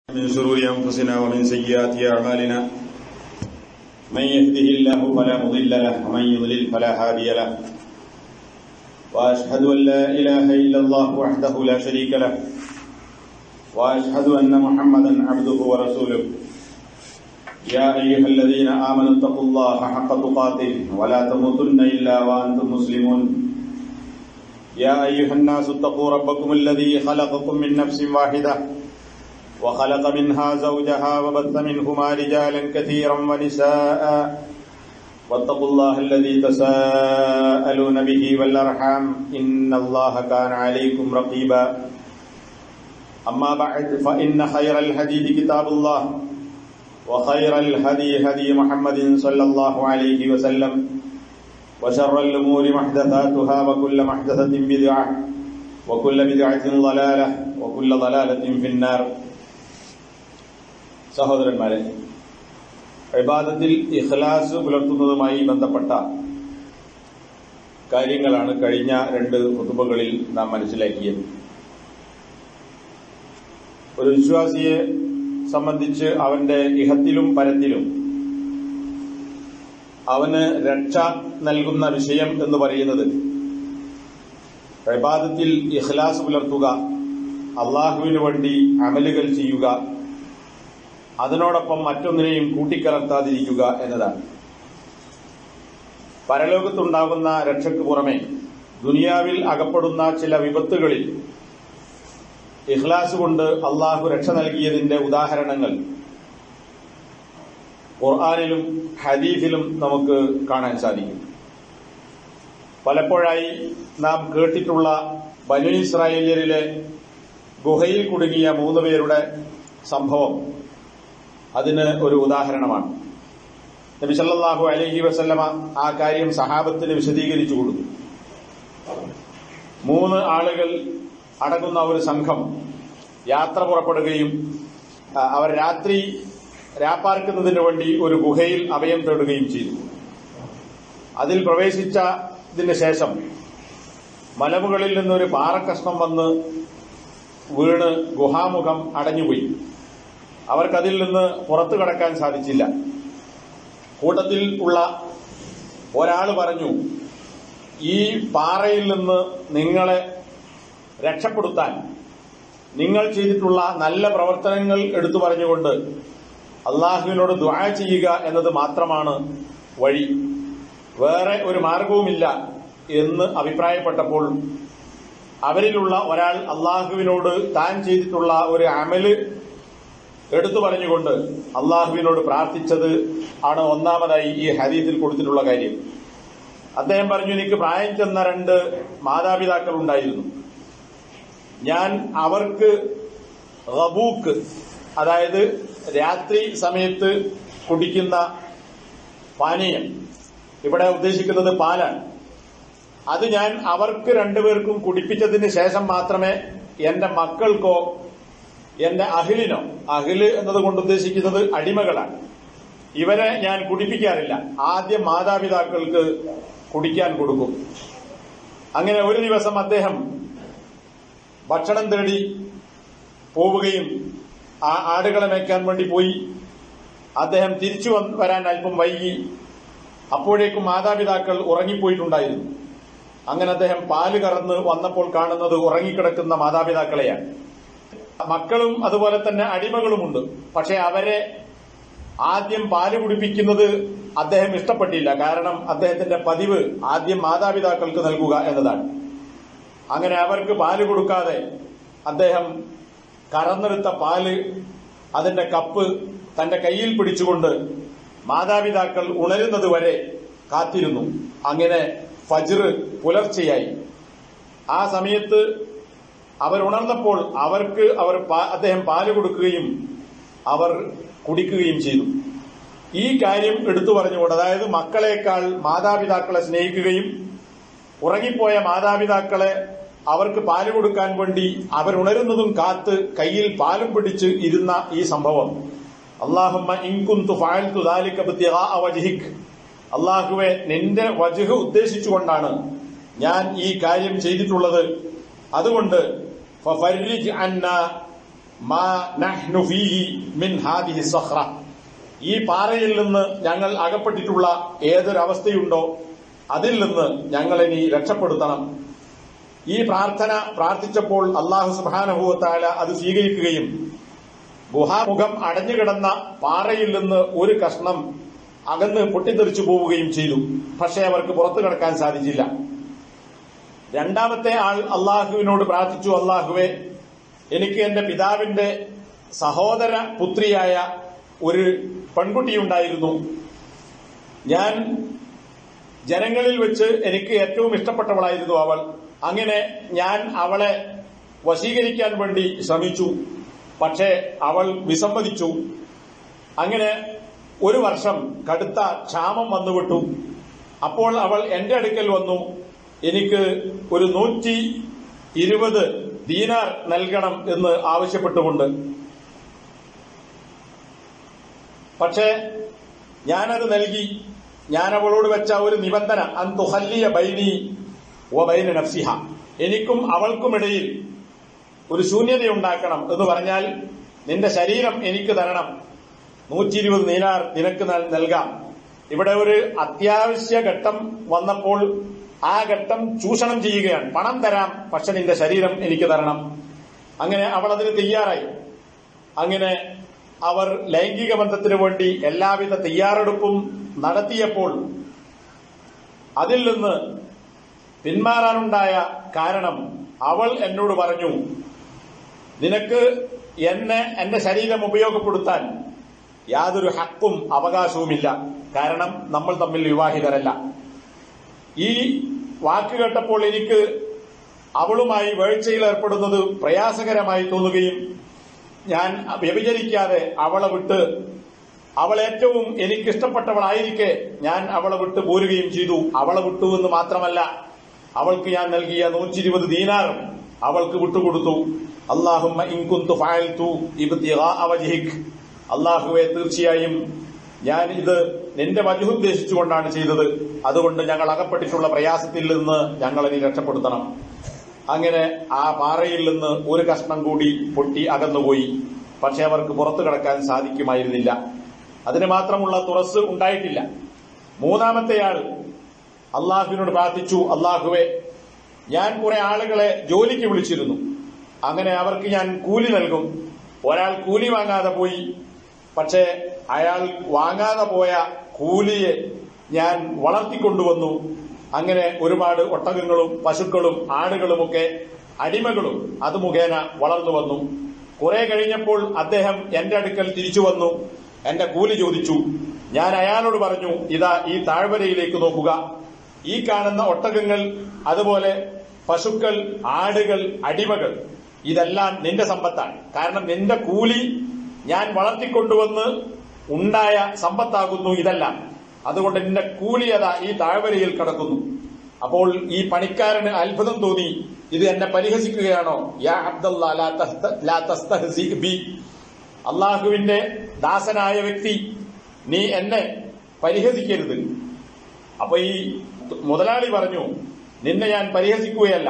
من شرور أنفسنا ومن سيئات أعمالنا من يهده الله فلا مضل له ومن يضلل فلا هادي له وأشهد أن لا إله إلا الله وحده لا شريك له وأشهد أن محمدا عبده ورسوله يا أيها الذين آمنوا اتقوا الله حق تقاته ولا تموتن إلا وأنتم مسلمون يا أيها الناس اتقوا ربكم الذي خلقكم من نفس واحدة وخلق منها زوجها وبث منهما رجالا كثيرا ونساء واتقوا الله الذي تساءلون به والأرحام إن الله كان عليكم رقيبا أما بعد فإن خير الحديث كتاب الله وخير الهدي هدي محمد صلى الله عليه وسلم وشر الأمور محدثاتها وكل محدثة بدعة وكل بدعة ضلالة وكل ضلالة في النار സഹോദരന്മാരെ വിവാദത്തിൽ ഇഖ്ലാസ് പുലർത്തുന്നതുമായി ബന്ധപ്പെട്ട കാര്യങ്ങളാണ് കഴിഞ്ഞ രണ്ട് കുത്തുബകളിൽ നാം മനസ്സിലാക്കിയത് ഒരു വിശ്വാസിയെ സംബന്ധിച്ച് അവന്റെ ഇഹത്തിലും പരത്തിലും അവന് രക്ഷ നൽകുന്ന വിഷയം എന്ന് പറയുന്നത് പ്രഭാതത്തിൽ ഇഖ്ലാസ് പുലർത്തുക അള്ളാഹുവിനു വേണ്ടി അമലുകൾ ചെയ്യുക അതിനോടൊപ്പം മറ്റൊന്നിനെയും കൂട്ടിക്കലർത്താതിരിക്കുക എന്നതാണ് പരലോകത്തുണ്ടാകുന്ന രക്ഷയ്ക്ക് പുറമെ ദുനിയാവിൽ അകപ്പെടുന്ന ചില വിപത്തുകളിൽ ഇഖ്ലാസ് കൊണ്ട് അള്ളാഹു രക്ഷ നൽകിയതിന്റെ ഉദാഹരണങ്ങൾ ഖുർആാനിലും ഹദീഫിലും നമുക്ക് കാണാൻ സാധിക്കും പലപ്പോഴായി നാം കേട്ടിട്ടുള്ള ബനു ഇസ്രായേലിയരിലെ ഗുഹയിൽ കുടുങ്ങിയ മൂന്ന് പേരുടെ സംഭവം അതിന് ഒരു ഉദാഹരണമാണ് നബി സല്ലല്ലാഹു അലൈഹി വസല്ലമ ആ കാര്യം സഹാബത്തിന് വിശദീകരിച്ചു കൊടുത്തു മൂന്ന് ആളുകൾ അടങ്ങുന്ന ഒരു സംഘം യാത്ര പുറപ്പെടുകയും അവർ രാത്രി രാപ്പാർക്കുന്നതിന് വേണ്ടി ഒരു ഗുഹയിൽ അഭയം തേടുകയും ചെയ്തു അതിൽ പ്രവേശിച്ചതിന് ശേഷം മലമുകളിൽ നിന്നൊരു പാറക്കഷ്ണം വന്ന് വീണ് ഗുഹാമുഖം അടഞ്ഞുപോയി അവർക്കതിൽ നിന്ന് പുറത്തു കടക്കാൻ സാധിച്ചില്ല കൂട്ടത്തിൽ ഉള്ള ഒരാൾ പറഞ്ഞു ഈ പാറയിൽ നിന്ന് നിങ്ങളെ രക്ഷപ്പെടുത്താൻ നിങ്ങൾ ചെയ്തിട്ടുള്ള നല്ല പ്രവർത്തനങ്ങൾ എടുത്തു പറഞ്ഞുകൊണ്ട് അള്ളാഹുവിനോട് ദ്വാ ചെയ്യുക എന്നത് മാത്രമാണ് വഴി വേറെ ഒരു മാർഗവുമില്ല എന്ന് അഭിപ്രായപ്പെട്ടപ്പോൾ അവരിലുള്ള ഒരാൾ അള്ളാഹുവിനോട് താൻ ചെയ്തിട്ടുള്ള ഒരു അമല് എടുത്തു പറഞ്ഞുകൊണ്ട് അള്ളാഹുവിനോട് പ്രാർത്ഥിച്ചത് ആണ് ഒന്നാമതായി ഈ ഹരീതിൽ കൊടുത്തിട്ടുള്ള കാര്യം അദ്ദേഹം പറഞ്ഞു എനിക്ക് പ്രായം ചെന്ന രണ്ട് മാതാപിതാക്കൾ ഉണ്ടായിരുന്നു ഞാൻ അവർക്ക് റബൂക്ക് അതായത് രാത്രി സമയത്ത് കുടിക്കുന്ന പാനീയം ഇവിടെ ഉദ്ദേശിക്കുന്നത് പാലാണ് അത് ഞാൻ അവർക്ക് രണ്ടുപേർക്കും കുടിപ്പിച്ചതിന് ശേഷം മാത്രമേ എന്റെ മക്കൾക്കോ എന്റെ അഹിലിനോ അഹില് എന്നതുകൊണ്ട് ഉദ്ദേശിക്കുന്നത് അടിമകളാണ് ഇവരെ ഞാൻ കുടിപ്പിക്കാറില്ല ആദ്യം മാതാപിതാക്കൾക്ക് കുടിക്കാൻ കൊടുക്കും അങ്ങനെ ഒരു ദിവസം അദ്ദേഹം ഭക്ഷണം തേടി പോവുകയും ആ ആടുകളെ മേയ്ക്കാൻ വേണ്ടി പോയി അദ്ദേഹം തിരിച്ചു വരാൻ അല്പം വൈകി അപ്പോഴേക്കും മാതാപിതാക്കൾ ഉറങ്ങിപ്പോയിട്ടുണ്ടായിരുന്നു അങ്ങനെ അദ്ദേഹം പാല് കറന്ന് വന്നപ്പോൾ കാണുന്നത് ഉറങ്ങിക്കിടക്കുന്ന മാതാപിതാക്കളെയാണ് മക്കളും അതുപോലെ തന്നെ അടിമകളുമുണ്ട് പക്ഷെ അവരെ ആദ്യം പാല് കുടിപ്പിക്കുന്നത് അദ്ദേഹം ഇഷ്ടപ്പെട്ടില്ല കാരണം അദ്ദേഹത്തിന്റെ പതിവ് ആദ്യം മാതാപിതാക്കൾക്ക് നൽകുക എന്നതാണ് അങ്ങനെ അവർക്ക് പാല് കൊടുക്കാതെ അദ്ദേഹം കറന്നെടുത്ത പാല് അതിന്റെ കപ്പ് തന്റെ കയ്യിൽ പിടിച്ചുകൊണ്ട് മാതാപിതാക്കൾ ഉണരുന്നത് വരെ കാത്തിരുന്നു അങ്ങനെ ഫജ്ർ പുലർച്ചയായി ആ സമയത്ത് അവരുണർന്നപ്പോൾ അവർക്ക് അവർ അദ്ദേഹം പാല് കൊടുക്കുകയും അവർ കുടിക്കുകയും ചെയ്തു ഈ കാര്യം എടുത്തു പറഞ്ഞുകൊണ്ട് അതായത് മക്കളെക്കാൾ മാതാപിതാക്കളെ സ്നേഹിക്കുകയും ഉറങ്ങിപ്പോയ മാതാപിതാക്കളെ അവർക്ക് പാല് കൊടുക്കാൻ വേണ്ടി അവരുണരുന്നതും കാത്ത് കയ്യിൽ പാലും പിടിച്ച് ഇരുന്ന ഈ സംഭവം അള്ളാഹുമ്മ ഇൻകുന്തു ഫാൽത്തു ദാലിക് അള്ളാഹുവെ നിന്റെ വജുഹ് ഉദ്ദേശിച്ചുകൊണ്ടാണ് ഞാൻ ഈ കാര്യം ചെയ്തിട്ടുള്ളത് അതുകൊണ്ട് ഫഫരിജ് അന്ന മാ നഹ്നു ഫീഹി മിൻ ഹാദിഹി സഖ്റ ഈ പാറയിൽ നിന്ന് ഞങ്ങൾ അകപ്പെട്ടിട്ടുള്ള ഏതൊരവസ്ഥയുണ്ടോ അതിൽ നിന്ന് ഞങ്ങളിനി രക്ഷപ്പെടുത്തണം ഈ പ്രാർത്ഥന പ്രാർത്ഥിച്ചപ്പോൾ അള്ളാഹു സുബാനഹുവത്താല അത് സ്വീകരിക്കുകയും ഗുഹാമുഖം അടഞ്ഞുകിടന്ന പാറയിൽ നിന്ന് ഒരു കഷ്ണം അകന്ന് പൊട്ടിത്തെറിച്ചു പോവുകയും ചെയ്തു പക്ഷേ അവർക്ക് പുറത്തു കിടക്കാൻ സാധിച്ചില്ല രണ്ടാമത്തെ ആൾ അള്ളാഹുവിനോട് പ്രാർത്ഥിച്ചു അള്ളാഹുവെ എനിക്ക് എന്റെ പിതാവിന്റെ സഹോദര പുത്രിയായ ഒരു പെൺകുട്ടിയുണ്ടായിരുന്നു ഞാൻ ജനങ്ങളിൽ വെച്ച് എനിക്ക് ഏറ്റവും ഇഷ്ടപ്പെട്ടവളായിരുന്നു അവൾ അങ്ങനെ ഞാൻ അവളെ വശീകരിക്കാൻ വേണ്ടി ശ്രമിച്ചു പക്ഷേ അവൾ വിസമ്മതിച്ചു അങ്ങനെ ഒരു വർഷം കടുത്ത ക്ഷാമം വന്നുവിട്ടു അപ്പോൾ അവൾ എന്റെ അടുക്കൽ വന്നു എനിക്ക് ഒരു നൂറ്റി ഇരുപത് ദീനാർ നൽകണം എന്ന് ആവശ്യപ്പെട്ടുകൊണ്ട് പക്ഷേ ഞാനത് നൽകി ഞാൻ അവളോട് വെച്ച ഒരു നിബന്ധന അന്തുഹല്ലിയ ബൈനി ഓ ബൈന നഫ്സിഹ എനിക്കും അവൾക്കുമിടയിൽ ഒരു ശൂന്യതയുണ്ടാക്കണം എന്ന് പറഞ്ഞാൽ നിന്റെ ശരീരം എനിക്ക് തരണം നൂറ്റി ഇരുപത് നീനാർ നിനക്ക് നൽ- നൽകാം ഇവിടെ ഒരു അത്യാവശ്യ ഘട്ടം വന്നപ്പോൾ ആ ഘട്ടം ചൂഷണം ചെയ്യുകയാണ് പണം തരാം പക്ഷെ നിന്റെ ശരീരം എനിക്ക് തരണം അങ്ങനെ അവൾ അതിന് തയ്യാറായി അങ്ങനെ അവർ ലൈംഗിക ബന്ധത്തിനു വേണ്ടി എല്ലാവിധ തയ്യാറെടുപ്പും നടത്തിയപ്പോൾ അതിൽ നിന്ന് പിന്മാറാനുണ്ടായ കാരണം അവൾ എന്നോട് പറഞ്ഞു നിനക്ക് എന്നെ എന്റെ ശരീരം ഉപയോഗപ്പെടുത്താൻ യാതൊരു ഹക്കും അവകാശവുമില്ല കാരണം നമ്മൾ തമ്മിൽ വിവാഹിതരല്ല ഈ വാക്ക് കേട്ടപ്പോൾ എനിക്ക് അവളുമായി വേഴ്ചയിൽ ഏർപ്പെടുന്നത് പ്രയാസകരമായി തോന്നുകയും ഞാൻ വ്യഭിചരിക്കാതെ അവളെ വിട്ട് അവൾ ഏറ്റവും എനിക്കിഷ്ടപ്പെട്ടവളായിരിക്കെ ഞാൻ അവളെ വിട്ട് പോരുകയും ചെയ്തു അവളെ വിട്ടു എന്ന് മാത്രമല്ല അവൾക്ക് ഞാൻ നൽകിയ നൂറ്റി ഇരുപത് ദീനാറും അവൾക്ക് വിട്ടുകൊടുത്തു അള്ളാഹുമ്മ ഇൻകുന്തു ഫഅൽതു ഇബ്തിഗാഅ വജ്ഹിക് അള്ളാഹുവെ തീർച്ചയായും ഞാൻ ഇത് നിന്റെ വജുഹ് ഉദ്ദേശിച്ചുകൊണ്ടാണ് ചെയ്തത് അതുകൊണ്ട് ഞങ്ങൾ അകപ്പെട്ടിട്ടുള്ള പ്രയാസത്തിൽ നിന്ന് ഞങ്ങളെ രക്ഷപ്പെടുത്തണം അങ്ങനെ ആ പാറയിൽ നിന്ന് ഒരു കഷ്ണം കൂടി പൊട്ടി അകന്നുപോയി പക്ഷെ അവർക്ക് പുറത്തു കടക്കാൻ സാധിക്കുമായിരുന്നില്ല അതിന് മാത്രമുള്ള തുറസ് ഉണ്ടായിട്ടില്ല മൂന്നാമത്തെയാൾ അള്ളാഹുവിനോട് പ്രാർത്ഥിച്ചു അള്ളാഹുവെ ഞാൻ കുറെ ആളുകളെ ജോലിക്ക് വിളിച്ചിരുന്നു അങ്ങനെ അവർക്ക് ഞാൻ കൂലി നൽകും ഒരാൾ കൂലി വാങ്ങാതെ പോയി പക്ഷേ അയാൾ വാങ്ങാതെ പോയ കൂലിയെ ഞാൻ വളർത്തിക്കൊണ്ടുവന്നു അങ്ങനെ ഒരുപാട് ഒട്ടകങ്ങളും പശുക്കളും ആടുകളുമൊക്കെ അടിമകളും അത് മുഖേന വളർന്നു വന്നു കുറെ കഴിഞ്ഞപ്പോൾ അദ്ദേഹം എന്റെ അടുക്കൽ തിരിച്ചു വന്നു എന്റെ കൂലി ചോദിച്ചു ഞാൻ അയാളോട് പറഞ്ഞു ഇതാ ഈ താഴ്വരയിലേക്ക് നോക്കുക ഈ കാണുന്ന ഒട്ടകങ്ങൾ അതുപോലെ പശുക്കൾ ആടുകൾ അടിമകൾ ഇതെല്ലാം നിന്റെ സമ്പത്താണ് കാരണം നിന്റെ കൂലി ഞാൻ വളർത്തിക്കൊണ്ടുവന്ന് ഉണ്ടായ സമ്പത്താകുന്നു ഇതെല്ലാം അതുകൊണ്ട് നിന്റെ കൂലി അതാ ഈ താഴ്വരയിൽ കിടക്കുന്നു അപ്പോൾ ഈ പണിക്കാരന് അത്ഭുതം തോന്നി ഇത് എന്നെ പരിഹസിക്കുകയാണോ യാ അബ്ദല്ലാ ലാ തസ്ത- ലാ തസ്തഹ്സി ബി അള്ളാഹുവിന്റെ ദാസനായ വ്യക്തി നീ എന്നെ പരിഹസിക്കരുത് അപ്പൊ ഈ മുതലാളി പറഞ്ഞു നിന്നെ ഞാൻ പരിഹസിക്കുകയല്ല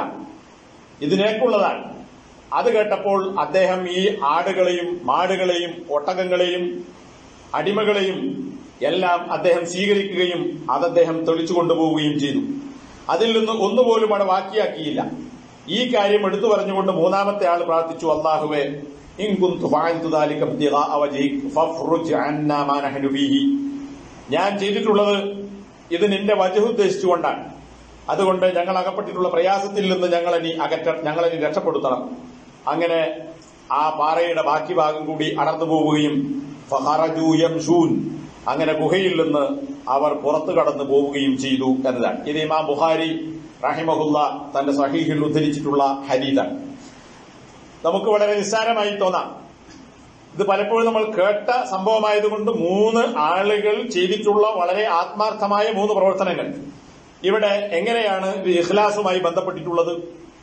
ഇത് നിനക്കുള്ളതാണ് അത് കേട്ടപ്പോൾ അദ്ദേഹം ഈ ആടുകളെയും മാടുകളെയും ഒട്ടകങ്ങളെയും അടിമകളെയും എല്ലാം അദ്ദേഹം സ്വീകരിക്കുകയും അത് അദ്ദേഹം തെളിച്ചു കൊണ്ടുപോവുകയും ചെയ്തു അതിൽ നിന്ന് ഒന്നുപോലും അവിടെ ബാക്കിയാക്കിയില്ല ഈ കാര്യം എടുത്തു പറഞ്ഞുകൊണ്ട് മൂന്നാമത്തെ ആൾ പ്രാർത്ഥിച്ചു അള്ളാഹുവെ ഇൻ കുന്തു ഫഅൽതു ദാലിക ഇബ്തിഗാഅ വജ്ഹിക് ഫഫ്റുജ് അന്നാ മാ നഹ്നു ഫീഹി ഞാൻ ചെയ്തിട്ടുള്ളത് ഇത് നിന്റെ വജഹ് ഉദ്ദേശിച്ചുകൊണ്ടാണ് അതുകൊണ്ട് ഞങ്ങൾ അകപ്പെട്ടിട്ടുള്ള പ്രയാസത്തിൽ നിന്ന് ഞങ്ങളെ അകറ്റ ഞങ്ങളെ നീ രക്ഷപ്പെടുത്തണം അങ്ങനെ ആ പാറയുടെ ബാക്കി ഭാഗം കൂടി അടർന്നു പോവുകയും ഫഹറജു യംശൂൻ അങ്ങനെ ഗുഹയിൽ നിന്ന് അവർ പുറത്തു കടന്നു പോവുകയും ചെയ്തു എന്നതാണ് ഇത് ഇമാം ബുഹാരി റഹിമഹുല്ല തന്റെ സഹീഹിൽ ഉദ്ധരിച്ചിട്ടുള്ള ഹരീതാണ് നമുക്ക് വളരെ നിസ്സാരമായി തോന്നാം ഇത് പലപ്പോഴും നമ്മൾ കേട്ട സംഭവമായതുകൊണ്ട് മൂന്ന് ആളുകൾ ചെയ്തിട്ടുള്ള വളരെ ആത്മാർത്ഥമായ മൂന്ന് പ്രവർത്തനങ്ങൾ ഇവിടെ എങ്ങനെയാണ് ഇത് ഇഖ്ലാസുമായി ബന്ധപ്പെട്ടിട്ടുള്ളത്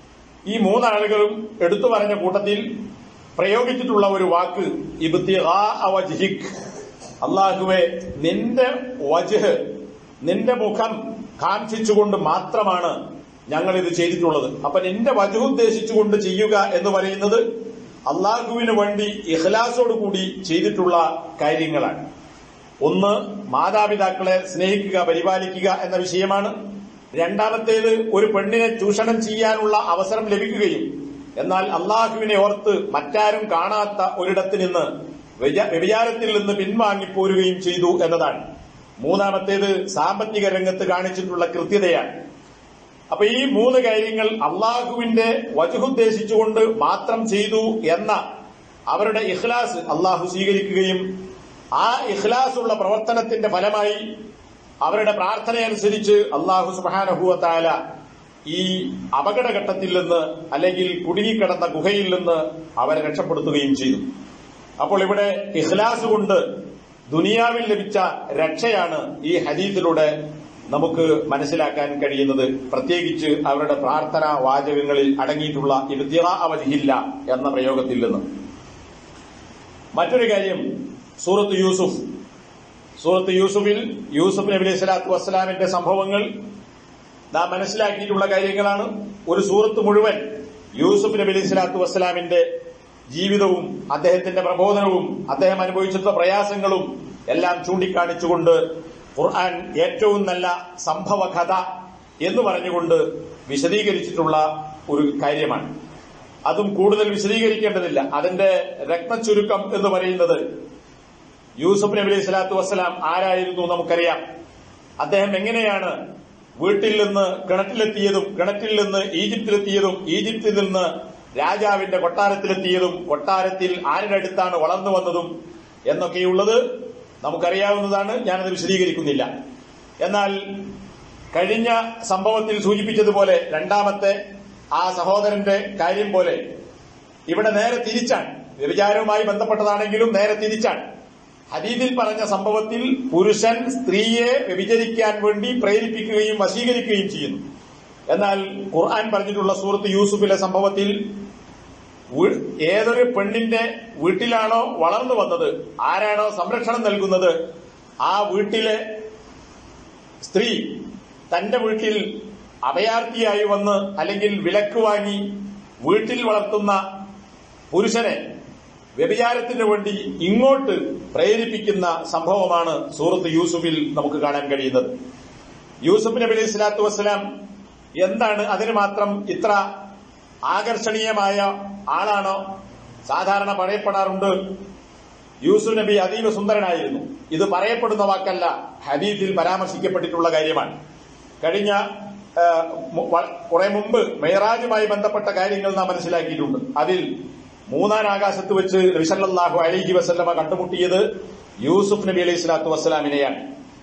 ഈ മൂന്നാളുകളും എടുത്തു പറഞ്ഞ കൂട്ടത്തിൽ പ്രയോഗിച്ചിട്ടുള്ള ഒരു വാക്ക് ഇബ്തിഗാ വജ്ഹിക് അള്ളാഹുവെ നിന്റെ വജ്ഹ് നിന്റെ മുഖം കാക്ഷിച്ചുകൊണ്ട് മാത്രമാണ് ഞങ്ങൾ ഇത് ചെയ്തിട്ടുള്ളത് അപ്പൊ നിന്റെ വജു ഉദ്ദേശിച്ചുകൊണ്ട് ചെയ്യുക എന്ന് പറയുന്നത് അള്ളാഹുവിന് വേണ്ടി ഇഖ്ലാസോട് കൂടി ചെയ്തിട്ടുള്ള കാര്യങ്ങളാണ് ഒന്ന് മാതാപിതാക്കളെ സ്നേഹിക്കുക പരിപാലിക്കുക എന്ന വിഷയമാണ് രണ്ടാമത്തേത് ഒരു പെണ്ണിനെ ചൂഷണം ചെയ്യാനുള്ള അവസരം ലഭിക്കുകയും എന്നാൽ അള്ളാഹുവിനെ ഓർത്ത് മറ്റാരും കാണാത്ത ഒരിടത്ത് നിന്ന് വ്യജ- വ്യഭിചാരത്തിൽ നിന്ന് പിൻവാങ്ങിപ്പോരുകയും ചെയ്തു എന്നതാണ് മൂന്നാമത്തേത് സാമ്പത്തിക രംഗത്ത് കാണിച്ചിട്ടുള്ള കൃത്യതയാണ് അപ്പൊ ഈ മൂന്ന് കാര്യങ്ങൾ അള്ളാഹുവിന്റെ വജുദ്ദേശിച്ചുകൊണ്ട് മാത്രം ചെയ്തു എന്ന അവരുടെ ഇഖ്ലാസ് അള്ളാഹു സ്വീകരിക്കുകയും ആ ഇഖ്ലാസുള്ള പ്രവർത്തനത്തിന്റെ ഫലമായി അവരുടെ പ്രാർത്ഥനയനുസരിച്ച് അള്ളാഹു സുബാനഹുവത്താല ഈ അപകടഘട്ടത്തിൽ നിന്ന് അല്ലെങ്കിൽ കുടുങ്ങിക്കിടന്ന ഗുഹയിൽ നിന്ന് അവരെ രക്ഷപ്പെടുത്തുകയും ചെയ്തു അപ്പോൾ ഇവിടെ ഇഖ്ലാസ് കൊണ്ട് ദുനിയാവിൽ ലഭിച്ച രക്ഷയാണ് ഈ ഹദീസിലൂടെ നമുക്ക് മനസ്സിലാക്കാൻ കഴിയുന്നത് പ്രത്യേകിച്ച് അവരുടെ പ്രാർത്ഥനാ വാചകങ്ങളിൽ അടങ്ങിയിട്ടുള്ള ഇബ്തിറ അവധിയില്ല എന്ന പ്രയോഗത്തിൽ നിന്ന് മറ്റൊരു കാര്യം സൂറത്ത് യൂസുഫ് സൂറത്ത് യൂസുഫിൽ യൂസുഫ് നബി അലൈഹി സ്വലാത്തു വസ്സലാമിന്റെ സംഭവങ്ങൾ നാം മനസ്സിലാക്കിയിട്ടുള്ള കാര്യങ്ങളാണ് ഒരു സൂറത്ത് മുഴുവൻ യൂസുഫ് നബി അലൈഹി സ്വലാത്തു വസ്സലാമിന്റെ ജീവിതവും അദ്ദേഹത്തിന്റെ പ്രബോധനവും അദ്ദേഹം അനുഭവിച്ചിട്ടുള്ള പ്രയാസങ്ങളും എല്ലാം ചൂണ്ടിക്കാണിച്ചുകൊണ്ട് ഖുർആൻ ഏറ്റവും നല്ല സംഭവ കഥ എന്ന് പറഞ്ഞുകൊണ്ട് വിശദീകരിച്ചിട്ടുള്ള ഒരു കാര്യമാണ് അതും കൂടുതൽ വിശദീകരിക്കേണ്ടതില്ല അതിന്റെ രത്നച്ചുരുക്കം എന്ന് പറയുന്നത് യൂസുഫ് നബി അലൈഹി സ്വലാത്തു വസ്സലാം ആരായിരുന്നു നമുക്കറിയാം അദ്ദേഹം എങ്ങനെയാണ് വീട്ടിൽ നിന്ന് കിണറ്റിലെത്തിയതും കിണറ്റിൽ നിന്ന് ഈജിപ്തിലെത്തിയതും ഈജിപ്തിൽ നിന്ന് രാജാവിന്റെ കൊട്ടാരത്തിലെത്തിയതും കൊട്ടാരത്തിൽ ആരുടെ അടുത്താണ് വളർന്നു വന്നതും എന്നൊക്കെയുള്ളത് നമുക്കറിയാവുന്നതാണ് ഞാനത് വിശദീകരിക്കുന്നില്ല എന്നാൽ കഴിഞ്ഞ സംഭവത്തിൽ സൂചിപ്പിച്ചതുപോലെ രണ്ടാമത്തെ ആ സഹോദരന്റെ കാര്യം പോലെ ഇവിടെ നേരെ തിരിച്ചാണ് വ്യഭിചാരവുമായി ബന്ധപ്പെട്ടതാണെങ്കിലും നേരെ തിരിച്ചാണ് ഹദീദിൽ പറഞ്ഞ സംഭവത്തിൽ പുരുഷൻ സ്ത്രീയെ വ്യഭിചരിക്കാൻ വേണ്ടി പ്രേരിപ്പിക്കുകയും വശീകരിക്കുകയും ചെയ്യുന്നു എന്നാൽ ഖുർആൻ പറഞ്ഞിട്ടുള്ള സൂറത്ത് യൂസുഫിലെ സംഭവത്തിൽ വീ- ഏതൊരു പെണ്ണിന്റെ വീട്ടിലാണോ വളർന്നു വന്നത് ആരാണോ സംരക്ഷണം നൽകുന്നത് ആ വീട്ടിലെ സ്ത്രീ തന്റെ വീട്ടിൽ അഭയാർത്ഥിയായി വന്ന് അല്ലെങ്കിൽ വിലക്ക് വാങ്ങി വീട്ടിൽ വളർത്തുന്ന പുരുഷനെ വ്യഭിചാരത്തിന് വേണ്ടി ഇങ്ങോട്ട് പ്രേരിപ്പിക്കുന്ന സംഭവമാണ് സൂറത്ത് യൂസുഫിൽ നമുക്ക് കാണാൻ കഴിയുന്നത് യൂസുഫ് നബി അലൈഹി സ്വലാത്തു വസ്സലാം എന്താണ് അതിന് മാത്രം ഇത്ര ആകർഷണീയമായ ആളാണോ സാധാരണ പറയപ്പെടാറുണ്ട് യൂസുഫ് നബി അതീവ സുന്ദരനായിരുന്നു ഇത് പറയപ്പെടുന്ന വാക്കല്ല ഹദീസിൽ പരാമർശിക്കപ്പെട്ടിട്ടുള്ള കാര്യമാണ് കഴിഞ്ഞ ആ, മു- വ- കുറെ മുമ്പ് മെഹറാജുമായി ബന്ധപ്പെട്ട കാര്യങ്ങൾ നാം മനസ്സിലാക്കിയിട്ടുണ്ട് അതിൽ മൂന്നാം ആകാശത്ത് വെച്ച് നബിസല്ലാഹു അലൈഹി വസല്ലമ കണ്ടുമുട്ടിയത് യൂസുഫ് നബി അലൈഹി സ്വലാത്തു വസ്സലാമിനെയാണ്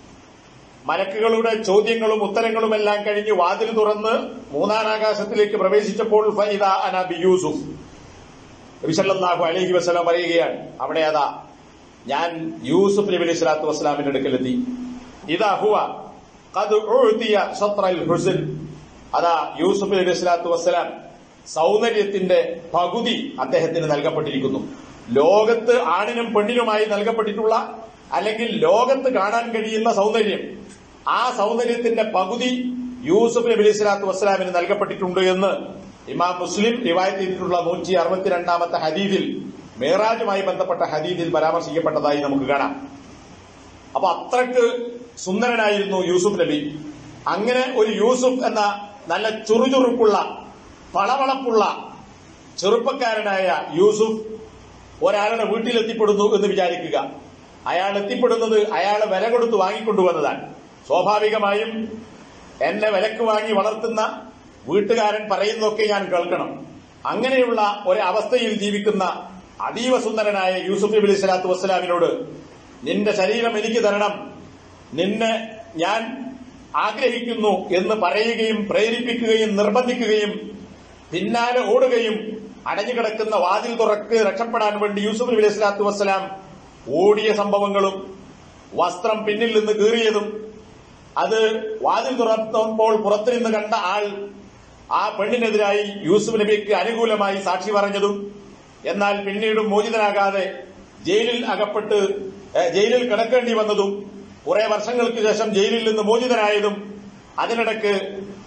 മലക്കുകളുടെ ചോദ്യങ്ങളും ഉത്തരങ്ങളുമെല്ലാം കഴിഞ്ഞ് വാതിൽ തുറന്ന് മൂന്നാം ആകാശത്തിലേക്ക് പ്രവേശിച്ചപ്പോൾ ഫൈദ അന ബി യൂസുഫ് നബിസല്ലാഹു അലൈഹി വസ്ലാം പറയുകയാണ് അവിടെ അതാ ഞാൻ യൂസുഫ് നബി അലൈഹി സ്വലാത്തു വസ്സലാമിന്റെ അടുക്കലെത്തി ഇതാ ഹുവ ഖദ് ഉഅ്തിയ ശത്റൽ ഹുസ്ൻ അതാ യൂസുഫ് നബി അലൈഹി സ്വലാത്തു വസ്സലാം സൗന്ദര്യത്തിന്റെ പകുതി അദ്ദേഹത്തിന് നൽകപ്പെട്ടിരിക്കുന്നു ലോകത്ത് ആണിനും പെണ്ണിനുമായി നൽകപ്പെട്ടിട്ടുള്ള അല്ലെങ്കിൽ ലോകത്ത് കാണാൻ കഴിയുന്ന സൗന്ദര്യം ആ സൗന്ദര്യത്തിന്റെ പകുതി യൂസുഫ് നബി അലൈഹി സ്വലാത്തു വസ്സലാമിന് നൽകപ്പെട്ടിട്ടുണ്ട് എന്ന് ഇമാം മുസ്ലിം റിവായത്ത് ചെയ്തിട്ടുള്ള നൂറ്റി അറുപത്തിരണ്ടാമത്തെ ഹദീദിൽ മേറാജുമായി ബന്ധപ്പെട്ട ഹദീദിൽ പരാമർശിക്കപ്പെട്ടതായി നമുക്ക് കാണാം അപ്പൊ അത്രക്ക് സുന്ദരനായിരുന്നു യൂസുഫ് നബി അങ്ങനെ ഒരു യൂസുഫ് എന്ന നല്ല ചുറുചുറുക്കുള്ള പളവളപ്പുള്ള ചെറുപ്പക്കാരനായ യൂസുഫ് ഒരാളുടെ വീട്ടിലെത്തിപ്പെടുന്നു എന്ന് വിചാരിക്കുക അയാൾ എത്തിപ്പെടുന്നത് അയാൾ വില കൊടുത്ത് വാങ്ങിക്കൊണ്ടുവന്നതാണ് സ്വാഭാവികമായും എന്നെ വിലക്ക് വാങ്ങി വളർത്തുന്ന വീട്ടുകാരൻ പറയുന്നതൊക്കെ ഞാൻ കേൾക്കണം അങ്ങനെയുള്ള ഒരവസ്ഥയിൽ ജീവിക്കുന്ന അതീവ സുന്ദരനായ യൂസുഫ് നബി അലൈഹി സ്വലാത്തു വസ്സലാമിനോട് നിന്റെ ശരീരം എനിക്ക് തരണം നിന്നെ ഞാൻ ആഗ്രഹിക്കുന്നു എന്ന് പറയുകയും പ്രേരിപ്പിക്കുകയും നിർബന്ധിക്കുകയും പിന്നാലെ ഓടുകയും അടഞ്ഞുകിടക്കുന്ന വാതിൽ തുറക്ക് രക്ഷപ്പെടാൻ വേണ്ടി യൂസുഫ് നബി അലൈഹി സ്വലാത്തു വസ്സലാം ഓടിയ സംഭവങ്ങളും വസ്ത്രം പിന്നിൽ നിന്ന് കീറിയതും അത് വാതിൽ തുറന്നപ്പോൾ പുറത്തു നിന്ന് കണ്ട ആൾ ആ പെണ്ണിനെതിരായി യൂസുഫ് നബിക്ക് അനുകൂലമായി സാക്ഷി പറഞ്ഞതും എന്നാൽ പിന്നീട് മോചിതനാകാതെ ജയിലിൽ അകപ്പെട്ട് ഏഹ്, ജയിലിൽ കിടക്കേണ്ടി വന്നതും കുറെ വർഷങ്ങൾക്ക് ശേഷം ജയിലിൽ നിന്ന് മോചിതനായതും അതിനിടക്ക്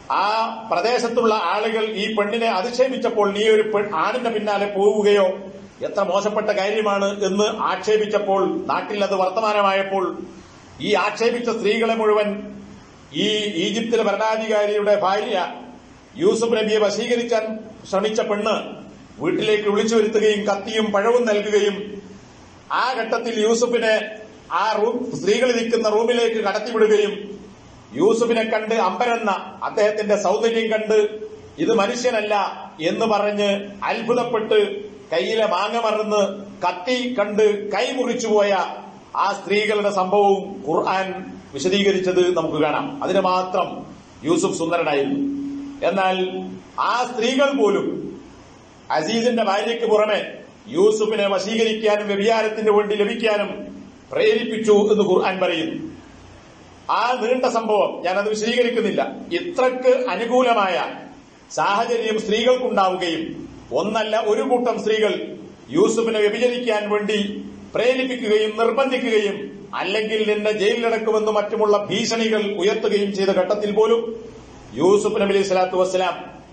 ആ പ്രദേശത്തുള്ള ആളുകൾ ഈ പെണ്ണിനെ അധിക്ഷേപിച്ചപ്പോൾ നീ ഒരു പെൺ ആണിന്റെ പിന്നാലെ പോവുകയോ എത്ര മോശപ്പെട്ട കാര്യമാണ് എന്ന് ആക്ഷേപിച്ചപ്പോൾ നാട്ടിൽ അത് വർത്തമാനമായപ്പോൾ ഈ ആക്ഷേപിച്ച സ്ത്രീകളെ മുഴുവൻ ഈ ഈജിപ്തിലെ ഭരണാധികാരിയുടെ ഭാര്യ യൂസുഫ് നബിയെ വശീകരിക്കാൻ ശ്രമിച്ച പെണ്ണ് വീട്ടിലേക്ക് വിളിച്ചു വരുത്തുകയും കത്തിയും പഴവും നൽകുകയും ആ ഘട്ടത്തിൽ യൂസുഫിനെ ആ റൂം സ്ത്രീകൾ ഇരിക്കുന്ന റൂമിലേക്ക് കടത്തിവിടുകയും യൂസുഫിനെ കണ്ട് അമ്പരന്ന അദ്ദേഹത്തിന്റെ സൗന്ദര്യം കണ്ട് ഇത് മനുഷ്യനല്ല എന്ന് പറഞ്ഞ് അത്ഭുതപ്പെട്ട് കയ്യിലെ മാങ്ങ മറന്ന് കത്തി കണ്ട് കൈ മുറിച്ചുപോയ ആ സ്ത്രീകളുടെ സംഭവവും ഖുർആൻ വിശദീകരിച്ചത് നമുക്ക് കാണാം അതിന് മാത്രം യൂസുഫ് സുന്ദരനായിരുന്നു എന്നാൽ ആ സ്ത്രീകൾ പോലും അസീസിന്റെ ഭാര്യയ്ക്ക് പുറമെ യൂസുഫിനെ വശീകരിക്കാനും വ്യഭിചാരത്തിന് വേണ്ടി ലഭിക്കാനും പ്രേരിപ്പിച്ചു എന്ന് ഖുർആൻ പറയുന്നു ആ നീണ്ട സംഭവം ഞാനത് വിശദീകരിക്കുന്നില്ല ഇത്രക്ക് അനുകൂലമായ സാഹചര്യം സ്ത്രീകൾക്കുണ്ടാവുകയും ഒന്നല്ല ഒരു കൂട്ടം സ്ത്രീകൾ യൂസുഫിനെ വ്യഭിചരിക്കാൻ വേണ്ടി പ്രേരിപ്പിക്കുകയും നിർബന്ധിക്കുകയും അല്ലെങ്കിൽ നിന്നെ ജയിലിലടക്കുമെന്ന് മറ്റുമുള്ള ഭീഷണികൾ ഉയർത്തുകയും ചെയ്ത ഘട്ടത്തിൽ പോലും യൂസുഫ് നബി അലൈഹി സ്വലാത്തു വസ്സലാം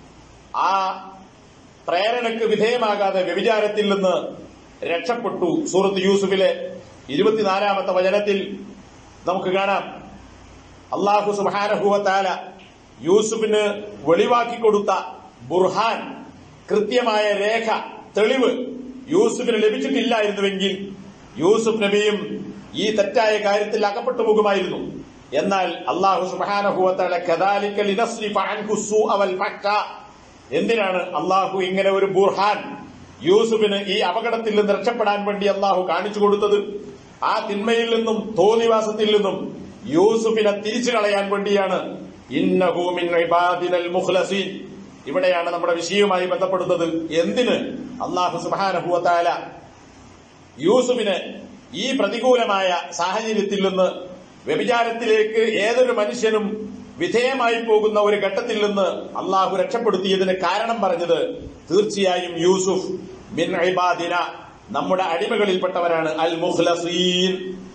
ആ പ്രേരണയ്ക്ക് വിധേയമാകാതെ വ്യഭിചാരത്തിൽ നിന്ന് രക്ഷപ്പെട്ടു സൂറത്ത് യൂസുഫിലെ ഇരുപത്തിനാലാമത്തെ വചനത്തിൽ നമുക്ക് കാണാം അള്ളാഹു സുബാനഹുവത്താല യൂസുഫിന് വെളിവാക്കി കൊടുത്ത ബുർഹാൻ കൃത്യമായ രേഖ തെളിവ് യൂസുഫിന് ലഭിച്ചിട്ടില്ലായിരുന്നുവെങ്കിൽ യൂസുഫ് നബിയും ഈ തെറ്റായ കാര്യത്തിൽ അകപ്പെട്ടു പോകുമായിരുന്നു എന്നാൽ അള്ളാഹു സുബാനഹുവത്താല കദാലിക്കൽ അവൽ എന്തിനാണ് അള്ളാഹു ഇങ്ങനെ ഒരു ബുർഹാൻ യൂസുഫിന് ഈ അപകടത്തിൽ നിന്ന് രക്ഷപ്പെടാൻ വേണ്ടി അള്ളാഹു കാണിച്ചു കൊടുത്തത് ആ തിന്മയിൽ നിന്നും തോന്നിവാസത്തിൽ നിന്നും യൂസുഫിനെ തിരിച്ചു കളയാൻ വേണ്ടിയാണ് ഇന്നഹൂമിൻ ഇബാദിനൽ മുഖ്ലസീൻ ഇവിടെയാണ് നമ്മുടെ വിഷയവുമായി ബന്ധപ്പെടുന്നത് എന്തിന് അള്ളാഹു സുബാനഹുവത്താല യൂസുഫിന് ഈ പ്രതികൂലമായ സാഹചര്യത്തിൽ നിന്ന് വ്യഭിചാരത്തിലേക്ക് ഏതൊരു മനുഷ്യനും വിധേയമായി പോകുന്ന ഒരു ഘട്ടത്തിൽ നിന്ന് അള്ളാഹു രക്ഷപ്പെടുത്തിയതിന് കാരണം പറഞ്ഞത് തീർച്ചയായും യൂസുഫ് മിൻ ഇബാദിന നമ്മുടെ അടിമകളിൽപ്പെട്ടവരാണ് അൽ മുഖ്ലസീൻ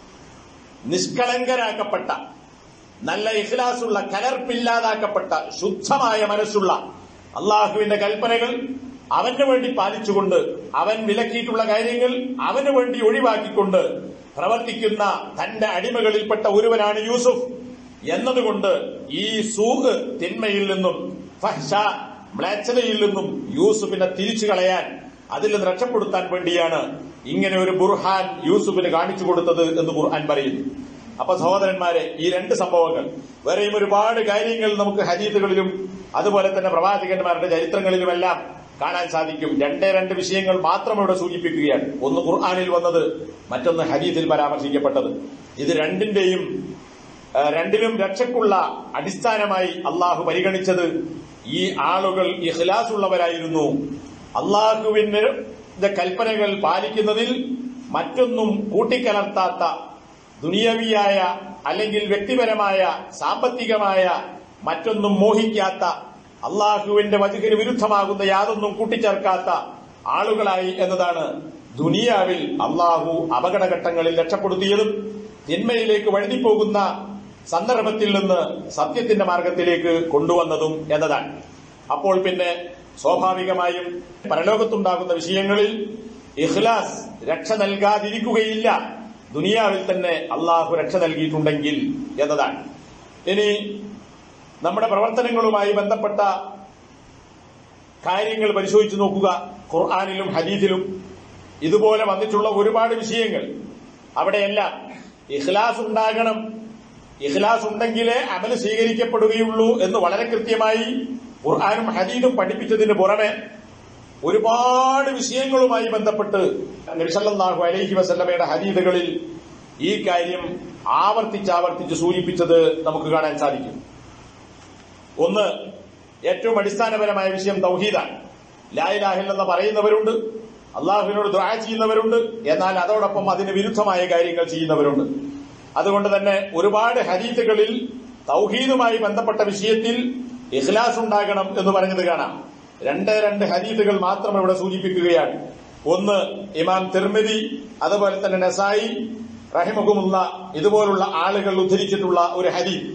നിഷ്കളങ്കരാക്കപ്പെട്ട നല്ല ഇഖ്ലാസുള്ള കലർപ്പില്ലാതാക്കപ്പെട്ട ശുദ്ധമായ മനസ്സുള്ള അള്ളാഹുവിന്റെ കൽപ്പനകൾ അവന് വേണ്ടി പാലിച്ചുകൊണ്ട് അവൻ വിലക്കിയിട്ടുള്ള കാര്യങ്ങൾ അവന് വേണ്ടി ഒഴിവാക്കിക്കൊണ്ട് പ്രവർത്തിക്കുന്ന തന്റെ അടിമകളിൽപ്പെട്ട ഒരുവനാണ് യൂസുഫ് എന്നതുകൊണ്ട് ഈ സൂഹ് തിന്മയിൽ നിന്നും ഫഹ്ഷ മ്ലേച്ഛതയിൽ നിന്നും യൂസുഫിനെ തിരിച്ചു കളയാൻ അതിൽ നിന്ന് രക്ഷപ്പെടുത്താൻ വേണ്ടിയാണ് ഇങ്ങനെ ഒരു ബുർഹാൻ യൂസുഫിന് കാണിച്ചു കൊടുത്തത് എന്ന് ഖുർആൻ പറയുന്നു അപ്പൊ സഹോദരന്മാരെ ഈ രണ്ട് സംഭവങ്ങൾ വേറെയും ഒരുപാട് കാര്യങ്ങൾ നമുക്ക് ഹദീത്തുകളിലും അതുപോലെ തന്നെ പ്രവാചകന്മാരുടെ ചരിത്രങ്ങളിലുമെല്ലാം കാണാൻ സാധിക്കും രണ്ടേ രണ്ട് വിഷയങ്ങൾ മാത്രം ഇവിടെ സൂചിപ്പിക്കുകയാണ് ഒന്ന് ഖുർആാനിൽ വന്നത് മറ്റൊന്ന് ഹദീത്തിൽ പരാമർശിക്കപ്പെട്ടത് ഇത് രണ്ടിന്റെയും ആ, രണ്ടിലും രക്ഷക്കുള്ള അടിസ്ഥാനമായി അള്ളാഹു പരിഗണിച്ചത് ഈ ആളുകൾ ഇഖ്ലാസ് ഉള്ളവരായിരുന്നു അള്ളാഹുവിന്റെ കൽപ്പനകൾ പാലിക്കുന്നതിൽ മറ്റൊന്നും കൂട്ടിക്കലർത്താത്ത ദുനിയവിയായ അല്ലെങ്കിൽ വ്യക്തിപരമായ സാമ്പത്തികമായ മറ്റൊന്നും മോഹിക്കാത്ത അള്ളാഹുവിന്റെ വചകിന് വിരുദ്ധമാകുന്ന യാതൊന്നും കൂട്ടിച്ചേർക്കാത്ത ആളുകളായി എന്നതാണ് ദുനിയാവിൽ അള്ളാഹു അപകടഘട്ടങ്ങളിൽ രക്ഷപ്പെടുത്തിയതും തിന്മയിലേക്ക് വഴുതിപ്പോകുന്ന സന്ദർഭത്തിൽ നിന്ന് സത്യത്തിന്റെ മാർഗത്തിലേക്ക് കൊണ്ടുവന്നതും എന്നതാണ് അപ്പോൾ പിന്നെ സ്വാഭാവികമായും പരലോകത്തുണ്ടാകുന്ന വിഷയങ്ങളിൽ ഇഖ്ലാസ് രക്ഷ നൽകാതിരിക്കുകയില്ല ദുനിയാവിൽ തന്നെ അള്ളാഹു രക്ഷ നൽകിയിട്ടുണ്ടെങ്കിൽ എന്നതാണ് ഇനി നമ്മുടെ പ്രവർത്തനങ്ങളുമായി ബന്ധപ്പെട്ട കാര്യങ്ങൾ പരിശോധിച്ചു നോക്കുക ഖുർആാനിലും ഹദീസിലും ഇതുപോലെ വന്നിട്ടുള്ള ഒരുപാട് വിഷയങ്ങൾ അവിടെയെല്ലാം ഇഖ്ലാസ് ഉണ്ടാകണം ഇഖ്ലാസ് ഉണ്ടെങ്കിലേ അമല് സ്വീകരിക്കപ്പെടുകയുള്ളൂ എന്ന് വളരെ കൃത്യമായി ഖുർആാനും ഹദീദും പഠിപ്പിച്ചതിന് പുറമെ ഒരുപാട് വിഷയങ്ങളുമായി ബന്ധപ്പെട്ട് നബിസല്ലാഹു അലൈഹി വസല്ലമയുടെ ഹദീദുകളിൽ ഈ കാര്യം ആവർത്തിച്ചാവർത്തിച്ച് സൂചിപ്പിച്ചത് നമുക്ക് കാണാൻ സാധിക്കും ഒന്ന് ഏറ്റവും അടിസ്ഥാനപരമായ വിഷയം തൗഹീദാണ് ലായിലാഹില്ലെന്ന് പറയുന്നവരുണ്ട് അള്ളാഹുവിനോട് ദ്വാ ചെയ്യുന്നവരുണ്ട് എന്നാൽ അതോടൊപ്പം അതിന് വിരുദ്ധമായ കാര്യങ്ങൾ ചെയ്യുന്നവരുണ്ട് അതുകൊണ്ട് തന്നെ ഒരുപാട് ഹദീത്തുകളിൽ തൗഹീദുമായി ബന്ധപ്പെട്ട വിഷയത്തിൽ ഇഖ്ലാസ് ഉണ്ടാകണം എന്ന് പറഞ്ഞത് കാണാം രണ്ട് രണ്ട് ഹദീത്തുകൾ മാത്രം ഇവിടെ സൂചിപ്പിക്കുകയാണ് ഒന്ന് ഇമാം തിർമിതി അതുപോലെ തന്നെ നസായി റഹിമഹുമുള്ള ഇതുപോലുള്ള ആളുകൾ ഉദ്ധരിച്ചിട്ടുള്ള ഒരു ഹദീദ്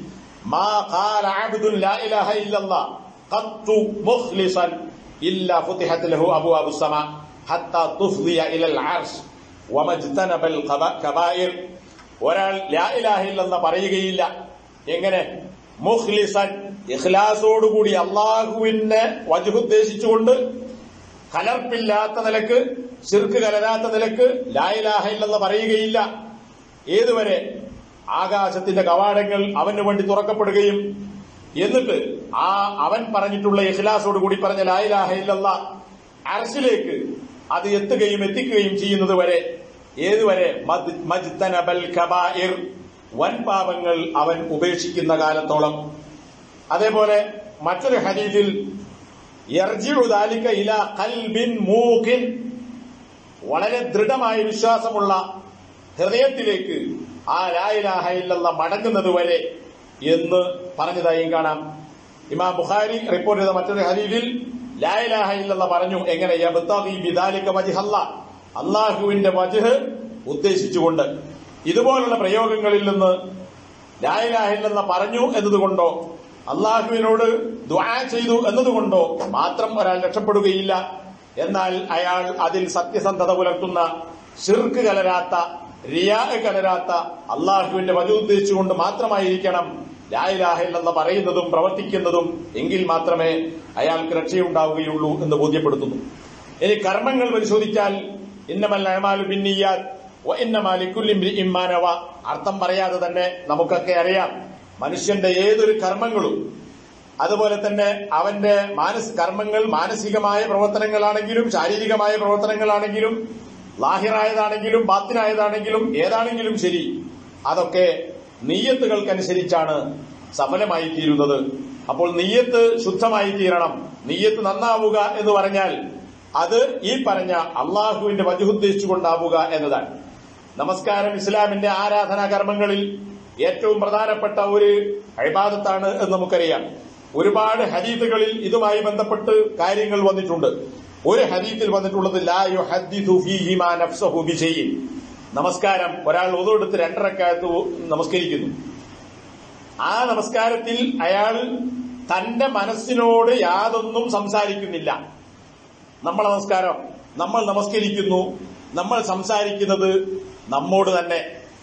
മാ ഖാല അബ്ദുൻ ലാ ഇലാഹ ഇല്ലല്ലാഹ് ഖത്തു മുഖ്ലിസൻ ഇല്ലാ ഫുതിഹത് ലഹു അബ്വാബു സമ ഹത്താ തുഫ്ദിയ ഇലൽ അർശ് വമജ്തനബൽ കബായിർ ഒരാൾ ലാ ഇലാഹ ഇല്ലെന്ന് പറയുകയില്ല എങ്ങനെ മുഖ്ലിസൻ ഇഖ്ലാസോടുകൂടി അള്ളാഹുവിനെ വജുദ്ദേശിച്ചുകൊണ്ട് കലർപ്പില്ലാത്ത നിലക്ക് ശിർക്ക് കലരാത്ത നിലക്ക് ലായിലാഹ ഇല്ലെന്ന് പറയുകയില്ല ഏതുവരെ ആകാശത്തിന്റെ കവാടങ്ങൾ അവന് വേണ്ടി തുറക്കപ്പെടുകയും എന്നിട്ട് ആ അവൻ പറഞ്ഞിട്ടുള്ള ഇഖ്ലാസോട് കൂടി പറഞ്ഞ ലായിലാഹ ഇല്ലല്ല അർശിലേക്ക് അത് എത്തുകയും എത്തിക്കുകയും ചെയ്യുന്നത് വരെ ഏതുവരെ മദ്- മജ്തനബൽ കബായിർ വൻ പാപങ്ങൾ അവൻ ഉപേക്ഷിക്കുന്ന കാലത്തോളം അതേപോലെ മറ്റൊരു ഹദീസിൽ യർജിഉ ദാലിക ഇല ഖൽബിൻ മൂഖിൻ വളരെ ദൃഢമായ വിശ്വാസമുള്ള ഹൃദയത്തിലേക്ക് ആ ലായിലാഹ ഇല്ലല്ല മടങ്ങുന്നത് വരെ എന്ന് പറഞ്ഞതായും കാണാം ഇമാം ബുഖാരി റിപ്പോർട്ട് ചെയ്ത മറ്റൊരു ഹദീസിൽ ലായിലാഹ ഇല്ലല്ല പറഞ്ഞു എങ്ങനെ യബ്തഗി ബിദാലിക വജ്ഹല്ല അള്ളാഹുവിന്റെ വജ്ഹ് ഉദ്ദേശിച്ചുകൊണ്ട് ഇതുപോലുള്ള പ്രയോഗങ്ങളിൽ നിന്ന് ലായിലാഹ ഇല്ലല്ല പറഞ്ഞു എന്നതുകൊണ്ടോ അള്ളാഹുവിനോട് ദുആ ചെയ്തു എന്നതുകൊണ്ടോ മാത്രം ഒരാൾ രക്ഷപ്പെടുകയില്ല എന്നാൽ അയാൾ അതിൽ സത്യസന്ധത പുലർത്തുന്ന ഷിർക്ക് കലരാത്ത റിയാ കലരാത്ത അള്ളാഹുവിന്റെ വജു ഉദ്ദേശിച്ചുകൊണ്ട് മാത്രമായിരിക്കണം ലായിലാഹില്ലെന്ന് പറയുന്നതും പ്രവർത്തിക്കുന്നതും എങ്കിൽ മാത്രമേ അയാൾക്ക് രക്ഷയുണ്ടാവുകയുള്ളൂ എന്ന് ബോധ്യപ്പെടുത്തുന്നു ഇനി കർമ്മങ്ങൾ പരിശോധിച്ചാൽ ഇന്നമല്ല അമാലു ബിന്നിയാൽ ഇമ്മാനവ അർത്ഥം പറയാതെ തന്നെ നമുക്കൊക്കെ അറിയാം മനുഷ്യന്റെ ഏതൊരു കർമ്മങ്ങളും അതുപോലെ തന്നെ അവന്റെ മാനസ കർമ്മങ്ങൾ മാനസികമായ പ്രവർത്തനങ്ങളാണെങ്കിലും ശാരീരികമായ പ്രവർത്തനങ്ങളാണെങ്കിലും ലാഹിറായതാണെങ്കിലും ബാത്തിനായതാണെങ്കിലും ഏതാണെങ്കിലും ശരി അതൊക്കെ നീയത്തുകൾക്കനുസരിച്ചാണ് സഫലമായി തീരുന്നത് അപ്പോൾ നീയത്ത് ശുദ്ധമായി തീരണം നീയത്ത് നന്നാവുക എന്ന് പറഞ്ഞാൽ അത് ഈ പറഞ്ഞ അള്ളാഹുവിന്റെ വജുദ്ദേശിച്ചുകൊണ്ടാവുക എന്നതാണ് നമസ്കാരം ഇസ്ലാമിന്റെ ആരാധനാ കർമ്മങ്ങളിൽ ഏറ്റവും പ്രധാനപ്പെട്ട ഒരു അഴിബാദത്താണ് എന്ന് നമുക്കറിയാം ഒരുപാട് ഹദീത്തുകളിൽ ഇതുമായി ബന്ധപ്പെട്ട് കാര്യങ്ങൾ വന്നിട്ടുണ്ട് ഒരു ഹദീത്തിൽ വന്നിട്ടുള്ളത് ലാ യുഹദ്ദിഥു ഫീഹി മാ നഫ്സഹു ബിശൈഇൻ നമസ്കാരം ഒരാൾ ഒതെടുത്ത് രണ്ടരക്കാലത്ത് നമസ്കരിക്കുന്നു ആ നമസ്കാരത്തിൽ അയാൾ തന്റെ മനസ്സിനോട് യാതൊന്നും സംസാരിക്കുന്നില്ല നമ്മളെ നമസ്കാരം നമ്മൾ നമസ്കരിക്കുന്നു നമ്മൾ സംസാരിക്കുന്നത് നമ്മോട് തന്നെ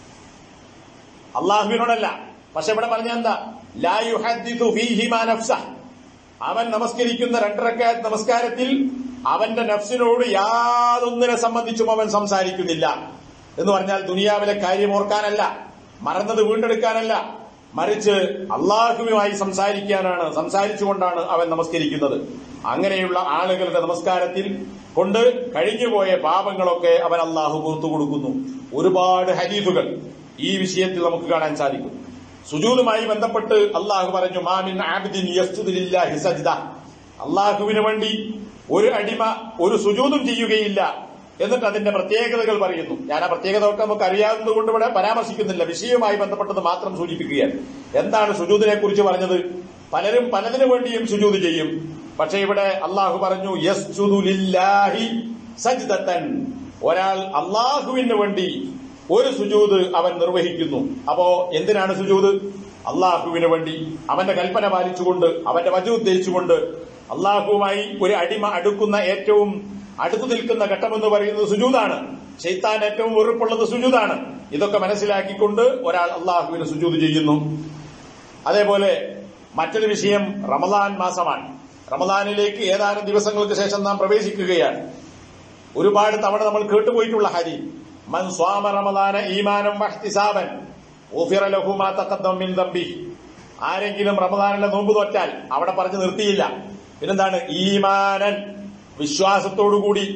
അള്ളാഹുവിനോടല്ല പക്ഷെ ഇവിടെ പറഞ്ഞ എന്താ ലാ യുഹദ്ദിഥു ഫീഹി മാ നഫ്സഹ് അവൻ നമസ്കരിക്കുന്ന രണ്ടരക്കാലത്ത് നമസ്കാരത്തിൽ അവന്റെ നഫ്സിനോട് യാതൊന്നിനെ സംബന്ധിച്ചും അവൻ സംസാരിക്കുന്നില്ല എന്ന് പറഞ്ഞാൽ ദുനിയാവിലെ കാര്യം ഓർക്കാനല്ല മറന്നത് വീണ്ടെടുക്കാനല്ല മറിച്ച് അള്ളാഹുവുമായി സംസാരിക്കാനാണ് സംസാരിച്ചുകൊണ്ടാണ് അവൻ നമസ്കരിക്കുന്നത് അങ്ങനെയുള്ള ആളുകളുടെ നമസ്കാരത്തിൽ കൊണ്ട് കഴിഞ്ഞുപോയ പാപങ്ങളൊക്കെ അവൻ അള്ളാഹു പുറത്തു കൊടുക്കുന്നു ഒരുപാട് ഹരീഫുകൾ ഈ വിഷയത്തിൽ നമുക്ക് കാണാൻ സാധിക്കും സുജൂദുമായി ബന്ധപ്പെട്ട് അള്ളാഹു പറഞ്ഞു മാമിൻ ആബിദിൻ യസ്തുദില്ലാഹി സജ്ദ അള്ളാഹുവിന് വേണ്ടി ഒരു അടിമ ഒരു സുജൂദും ചെയ്യുകയില്ല എന്നിട്ട് അതിന്റെ പ്രത്യേകതകൾ പറയുന്നു ഞാൻ ആ പ്രത്യേകതകളൊക്കെ നമുക്ക് അറിയാവുന്നത് കൊണ്ട് ഇവിടെ പരാമർശിക്കുന്നില്ല വിഷയവുമായി ബന്ധപ്പെട്ടത് മാത്രം സൂചിപ്പിക്കുകയാണ് എന്താണ് സുജൂദിനെ കുറിച്ച് പറഞ്ഞത് പലരും പലതിനു വേണ്ടിയും സുജൂദ് ചെയ്യും പക്ഷെ ഇവിടെ അള്ളാഹു പറഞ്ഞു യസ്ജുദു ലില്ലാഹി സജ്ദത്തൻ ഒരാൾ അള്ളാഹുവിന് വേണ്ടി ഒരു സുജൂദ് അവൻ നിർവഹിക്കുന്നു അപ്പോ എന്തിനാണ് സുജൂദ് അള്ളാഹുവിന് വേണ്ടി അവന്റെ കൽപ്പന പാലിച്ചുകൊണ്ട് അവന്റെ വജു ഉദ്ദേശിച്ചുകൊണ്ട് അള്ളാഹുവുമായി ഒരു അടിമ അടുക്കുന്ന ഏറ്റവും അടുത്തു നിൽക്കുന്ന ഘട്ടമെന്ന് പറയുന്നത് സുജൂദാണ് ഷെയ്ത്താൻ ഏറ്റവും വെറുപ്പുള്ളത് സുജൂദാണ് ഇതൊക്കെ മനസ്സിലാക്കിക്കൊണ്ട് ഒരാൾ അള്ളാഹുവിന് സുജൂദ് ചെയ്യുന്നു അതേപോലെ മറ്റൊരു വിഷയം റമദാൻ മാസമാണ് റമദാനിലേക്ക് ഏതാനും ദിവസങ്ങൾക്ക് ശേഷം നാം പ്രവേശിക്കുകയാണ് ഒരുപാട് തവണ നമ്മൾ കേട്ടുപോയിട്ടുള്ള ഹരി മൻ സ്വാമ റമദാന ഈമാനം വഹ്തിസാബൻ ഊഫിറ ലഹു മാ തഖദ്ദം മിൻ ദംബി ആരെങ്കിലും റമദാനിലെ നോമ്പ് തോറ്റാൽ അവിടെ പറഞ്ഞു നിർത്തിയില്ല പിന്നെന്താണ് ഈമാനൻ വിശ്വാസത്തോടുകൂടി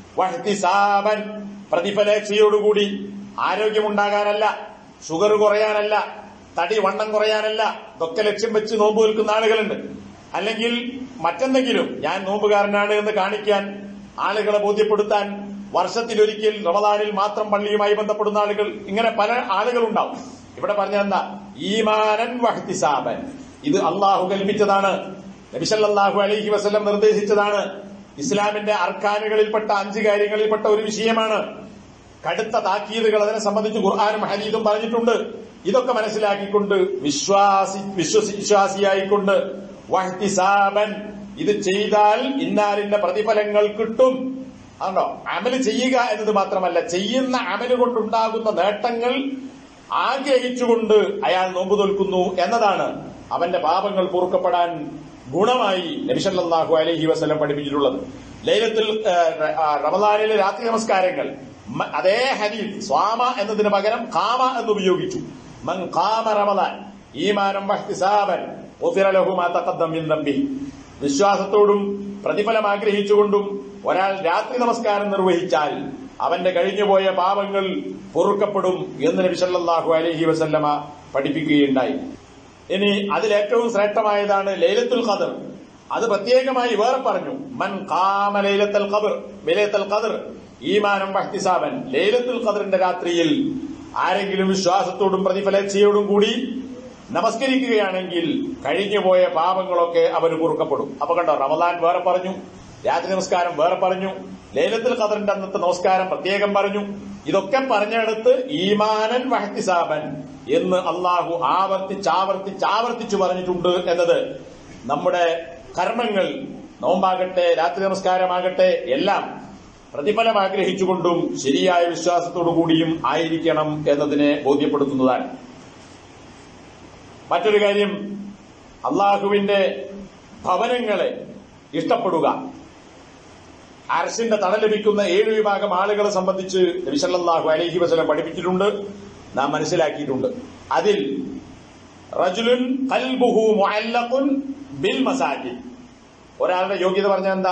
വഹ്തിസാബൻ പ്രതിഫലേക്ഷയോടുകൂടി ആരോഗ്യമുണ്ടാകാനല്ല ഷുഗർ കുറയാനല്ല തടി വണ്ണം കുറയാനല്ല ഇതൊക്കെ ലക്ഷ്യം വെച്ച് നോമ്പ് നിൽക്കുന്ന ആളുകളുണ്ട് അല്ലെങ്കിൽ മറ്റെന്തെങ്കിലും ഞാൻ നോമ്പുകാരനാണ് എന്ന് കാണിക്കാൻ ആളുകളെ ബോധ്യപ്പെടുത്താൻ വർഷത്തിലൊരിക്കൽ റമദാനിൽ മാത്രം പള്ളിയുമായി ബന്ധപ്പെടുന്ന ആളുകൾ ഇങ്ങനെ പല ആളുകളുണ്ടാവും ഇവിടെ പറഞ്ഞ എന്താ ഈമാനൻ വഹ്തിസാബൻ ഇത് അള്ളാഹു കൽപ്പിച്ചതാണ് നബിസല്ലാഹു അലൈഹി വസ്ലം നിർദ്ദേശിച്ചതാണ് ഇസ്ലാമിന്റെ അർക്കാനുകളിൽപ്പെട്ട അഞ്ച് കാര്യങ്ങളിൽപ്പെട്ട ഒരു വിഷയമാണ് കടുത്ത താക്കീതുകൾ അതിനെ സംബന്ധിച്ച് ഖുർആാനും ഹദീദും പറഞ്ഞിട്ടുണ്ട് ഇതൊക്കെ മനസ്സിലാക്കിക്കൊണ്ട് വിശ്വാസി വിശ്വസി വിശ്വാസിയായിക്കൊണ്ട് വഹ്തിസാബൻ ഇത് ചെയ്താൽ ഇന്നാലിന്റെ പ്രതിഫലങ്ങൾ കിട്ടും ആണോ അമല് ചെയ്യുക എന്നത് മാത്രമല്ല ചെയ്യുന്ന അമല് കൊണ്ടുണ്ടാകുന്ന നേട്ടങ്ങൾ ആഗ്രഹിച്ചുകൊണ്ട് അയാൾ നോമ്പ് തോൽക്കുന്നു എന്നതാണ് അവന്റെ പാപങ്ങൾ പൊറുക്കപ്പെടാൻ ഗുണമായി നബിസല്ലാഹു അലഹി വസ്ലം പഠിപ്പിച്ചിട്ടുള്ളത് ലൈലത്തിൽ റമദാനിലെ രാത്രി നമസ്കാരങ്ങൾ മ- അതേ ഹദീഫ് സ്വാമ എന്നതിന് പകരം കാമ എന്ന് ഉപയോഗിച്ചു മൻ കാമ റമദാൻ ഈമാനം വഹ്തിസാബൻ ഗുഫിറ ലഹു മാ തഖദ്ദം മിൻ ദംബിഹി വിശ്വാസത്തോടും പ്രതിഫലം ആഗ്രഹിച്ചുകൊണ്ടും ഒരാൾ രാത്രി നമസ്കാരം നിർവഹിച്ചാൽ അവന്റെ കഴിഞ്ഞുപോയ പാപങ്ങൾ പൊറുക്കപ്പെടും എന്ന് നബി സല്ലല്ലാഹു അലൈഹി വസല്ലമ പഠിപ്പിക്കുകയുണ്ടായി ഇനി അതിലേറ്റവും ശ്രേഷ്ഠമായതാണ് ലൈലത്തുൽ ഖദർ അത് പ്രത്യേകമായി വേറെ പറഞ്ഞു മൻ കാമ ലൈലത്തുൽ ഖദർ ലൈലത്തുൽ ഖദർ ഈമാനം വഹ്തിസാബൻ ലൈലത്തുൽ ഖദറിന്റെ രാത്രിയിൽ ആരെങ്കിലും വിശ്വാസത്തോടും പ്രതിഫലേച്ഛയോടും കൂടി നമസ്കരിക്കുകയാണെങ്കിൽ കഴിഞ്ഞുപോയ പാപങ്ങളൊക്കെ അവന് പൊറുക്കപ്പെടും അപ്പൊ കണ്ടോ റമദാൻ വേറെ പറഞ്ഞു രാത്രി നമസ്കാരം വേറെ പറഞ്ഞു ലേലത്തിൽ ഖദറിന്റെ അന്നത്തെ നമസ്കാരം പ്രത്യേകം പറഞ്ഞു ഇതൊക്കെ പറഞ്ഞെടുത്ത് ഈമാനൻ വഹത്തിസാബൻ എന്ന് അള്ളാഹു ആവർത്തിച്ചാവർത്തിച്ചാവർത്തിച്ചു പറഞ്ഞിട്ടുണ്ട് എന്നത് നമ്മുടെ കർമ്മങ്ങൾ നോമ്പാകട്ടെ രാത്രി നമസ്കാരമാകട്ടെ എല്ലാം പ്രതിഫലം ആഗ്രഹിച്ചുകൊണ്ടും ശരിയായ വിശ്വാസത്തോടു കൂടിയും ആയിരിക്കണം എന്നതിനെ ബോധ്യപ്പെടുത്തുന്നതാണ് മറ്റൊരു കാര്യം അള്ളാഹുവിന്റെ ഭവനങ്ങളെ ഇഷ്ടപ്പെടുക അർഷിന്റെ തണൽ ലഭിക്കുന്ന ഏഴ് വിഭാഗം ആളുകളെ സംബന്ധിച്ച് നബിസല്ലാഹു അലൈഹി വസല്ലം പഠിപ്പിച്ചിട്ടുണ്ട് നാം മനസ്സിലാക്കിയിട്ടുണ്ട് അതിൽ റജുലുൻ കൽബുഹു മുഅല്ലഖുൻ ബിൽ മസാജിദ് ഒരാളുടെ യോഗ്യത പറഞ്ഞാൽ എന്താ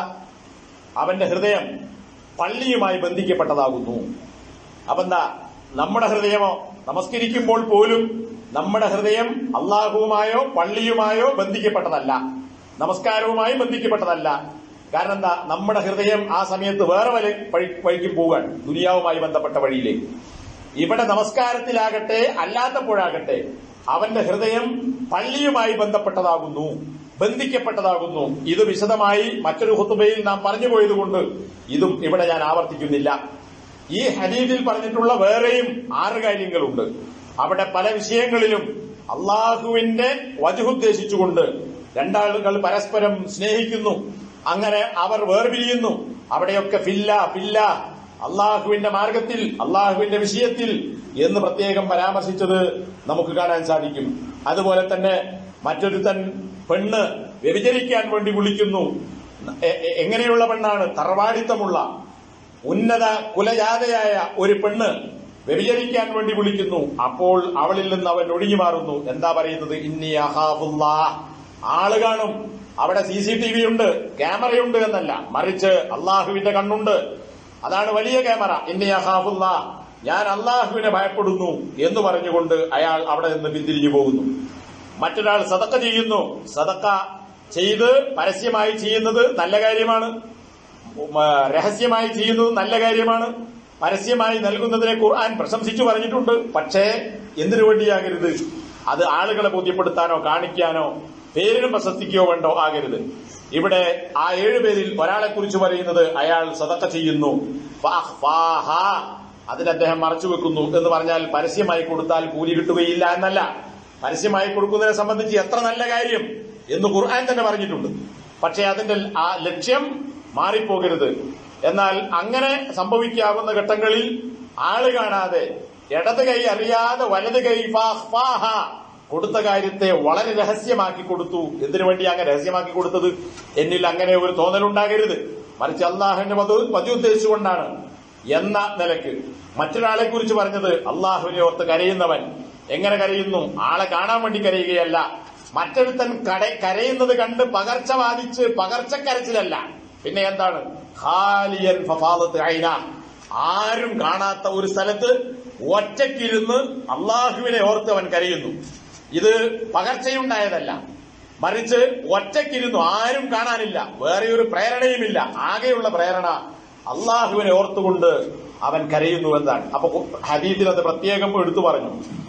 അവന്റെ ഹൃദയം പള്ളിയുമായി ബന്ധിക്കപ്പെട്ടതാകുന്നു അപ്പൊ എന്താ നമ്മുടെ ഹൃദയമോ നമസ്കരിക്കുമ്പോൾ പോലും നമ്മുടെ ഹൃദയം അള്ളാഹുവുമായോ പള്ളിയുമായോ ബന്ധിക്കപ്പെട്ടതല്ല നമസ്കാരവുമായി ബന്ധിക്കപ്പെട്ടതല്ല കാരണം എന്താ നമ്മുടെ ഹൃദയം ആ സമയത്ത് വേറെ വല വഴി- വഴിക്ക് പോകാൻ ദുനിയാവുമായി ബന്ധപ്പെട്ട വഴിയിലേക്ക് ഇവിടെ നമസ്കാരത്തിലാകട്ടെ അല്ലാത്തപ്പോഴാകട്ടെ അവന്റെ ഹൃദയം പള്ളിയുമായി ബന്ധപ്പെട്ടതാകുന്നു ബന്ധിക്കപ്പെട്ടതാകുന്നു ഇത് വിശദമായി മറ്റൊരു ഹുത്തുബയിൽ നാം പറഞ്ഞു പോയതുകൊണ്ട് ഇതും ഇവിടെ ഞാൻ ആവർത്തിക്കുന്നില്ല ഈ ഹദീദിൽ പറഞ്ഞിട്ടുള്ള വേറെയും ആറ് കാര്യങ്ങളുണ്ട് അവിടെ പല വിഷയങ്ങളിലും അള്ളാഹുവിന്റെ വജുദ്ദേശിച്ചുകൊണ്ട് രണ്ടാളുകൾ പരസ്പരം സ്നേഹിക്കുന്നു അങ്ങനെ അവർ വേർപിരിയുന്നു അവിടെയൊക്കെ ഫില്ല ഫില്ല അള്ളാഹുവിന്റെ മാർഗത്തിൽ അള്ളാഹുവിന്റെ വിഷയത്തിൽ എന്ന് പ്രത്യേകം പരാമർശിച്ചത് നമുക്ക് കാണാൻ സാധിക്കും അതുപോലെ തന്നെ മറ്റൊരുത്തൻ പെണ്ണ് വ്യഭിചരിക്കാൻ വേണ്ടി വിളിക്കുന്നു എ- എ- എങ്ങനെയുള്ള പെണ്ണാണ് തറവാടിത്തമുള്ള ഉന്നത കുലജാതയായ ഒരു പെണ്ണ് വ്യഭിചരിക്കാൻ വേണ്ടി വിളിക്കുന്നു അപ്പോൾ അവളിൽ നിന്ന് അവൻ ഒഴിഞ്ഞു മാറുന്നു എന്താ പറയുന്നത് ഇന്നി അഹാബുല്ലാ ആള് കാണും അവിടെ സി സി ടി വി ഉണ്ട് ക്യാമറയുണ്ട് എന്നല്ല മറിച്ച് അള്ളാഹുവിന്റെ കണ്ണുണ്ട് അതാണ് വലിയ ക്യാമറ ഇന്നി അഹാബുല്ലാ ഞാൻ അള്ളാഹുവിനെ ഭയപ്പെടുന്നു എന്ന് പറഞ്ഞുകൊണ്ട് അയാൾ അവിടെ നിന്ന് പിന്തിരിഞ്ഞു പോകുന്നു മറ്റൊരാൾ സതക്ക ചെയ്യുന്നു സതക്ക ചെയ്ത് പരസ്യമായി ചെയ്യുന്നത് നല്ല കാര്യമാണ് ഉം, ആ, രഹസ്യമായി ചെയ്യുന്നത് നല്ല കാര്യമാണ് പരസ്യമായി നൽകുന്നതിനെ ഖുർആൻ പ്രശംസിച്ചു പറഞ്ഞിട്ടുണ്ട് പക്ഷേ എന്തിനു വേണ്ടിയാകരുത് അത് ആളുകളെ ബോധ്യപ്പെടുത്താനോ കാണിക്കാനോ പേരിനും പ്രശസ്തിക്കോ വേണ്ടോ ആകരുത് ഇവിടെ ആ ഏഴുപേരിൽ ഒരാളെ കുറിച്ച് പറയുന്നത് അയാൾ സതക്ക ചെയ്യുന്നു ഫഅഖ്ഫാഹ. അതിന് അദ്ദേഹം മറച്ചു വെക്കുന്നു എന്ന് പറഞ്ഞാൽ പരസ്യമായി കൊടുത്താൽ കൂലി കിട്ടുകയില്ല എന്നല്ല പരസ്യമായി കൊടുക്കുന്നതിനെ സംബന്ധിച്ച് എത്ര നല്ല കാര്യം എന്ന് ഖുർആൻ തന്നെ പറഞ്ഞിട്ടുണ്ട് പക്ഷേ അതിന്റെ ആ ലക്ഷ്യം മാറിപ്പോകരുത് എന്നാൽ അങ്ങനെ സംഭവിക്കാവുന്ന ഘട്ടങ്ങളിൽ ആള് കാണാതെ ഇടത് കൈ അറിയാതെ വലത് കൈ ഫാഹ കൊടുത്ത കാര്യത്തെ വളരെ രഹസ്യമാക്കി കൊടുത്തു എന്തിനു വേണ്ടി അങ്ങനെ രഹസ്യമാക്കി കൊടുത്തത് എന്നിൽ അങ്ങനെ ഒരു തോന്നലുണ്ടാകരുത് മറിച്ച് അള്ളാഹുവിന്റെ മത മതിയുദ്ദേശിച്ചുകൊണ്ടാണ് എന്ന നിലക്ക് മറ്റൊരാളെ കുറിച്ച് പറഞ്ഞത് അള്ളാഹുവിനെ ഓർത്ത് കരയുന്നവൻ എങ്ങനെ കരയുന്നു ആളെ കാണാൻ വേണ്ടി കരയുകയല്ല മറ്റൊരുത്തൻ കട കരയുന്നത് കണ്ട് പകർച്ച ബാധിച്ച് പകർച്ചക്കരച്ചിലല്ല പിന്നെ എന്താണ് ഖാലിയൻ ഫഫാദത്ത് ഐന ആരും കാണാത്ത ഒരു സ്ഥലത്ത് ഒറ്റയ്ക്കിരുന്ന് അള്ളാഹുവിനെ ഓർത്ത് അവൻ കരയുന്നു ഇത് പകർച്ചയുണ്ടായതല്ല മറിച്ച് ഒറ്റയ്ക്കിരുന്നു ആരും കാണാനില്ല വേറെ ഒരു പ്രേരണയുമില്ല ആകെയുള്ള പ്രേരണ അള്ളാഹുവിനെ ഓർത്തുകൊണ്ട് അവൻ കരയുന്നു എന്നാണ് അപ്പൊ ഹദീദിൽ അത് പ്രത്യേകം എടുത്തു പറഞ്ഞു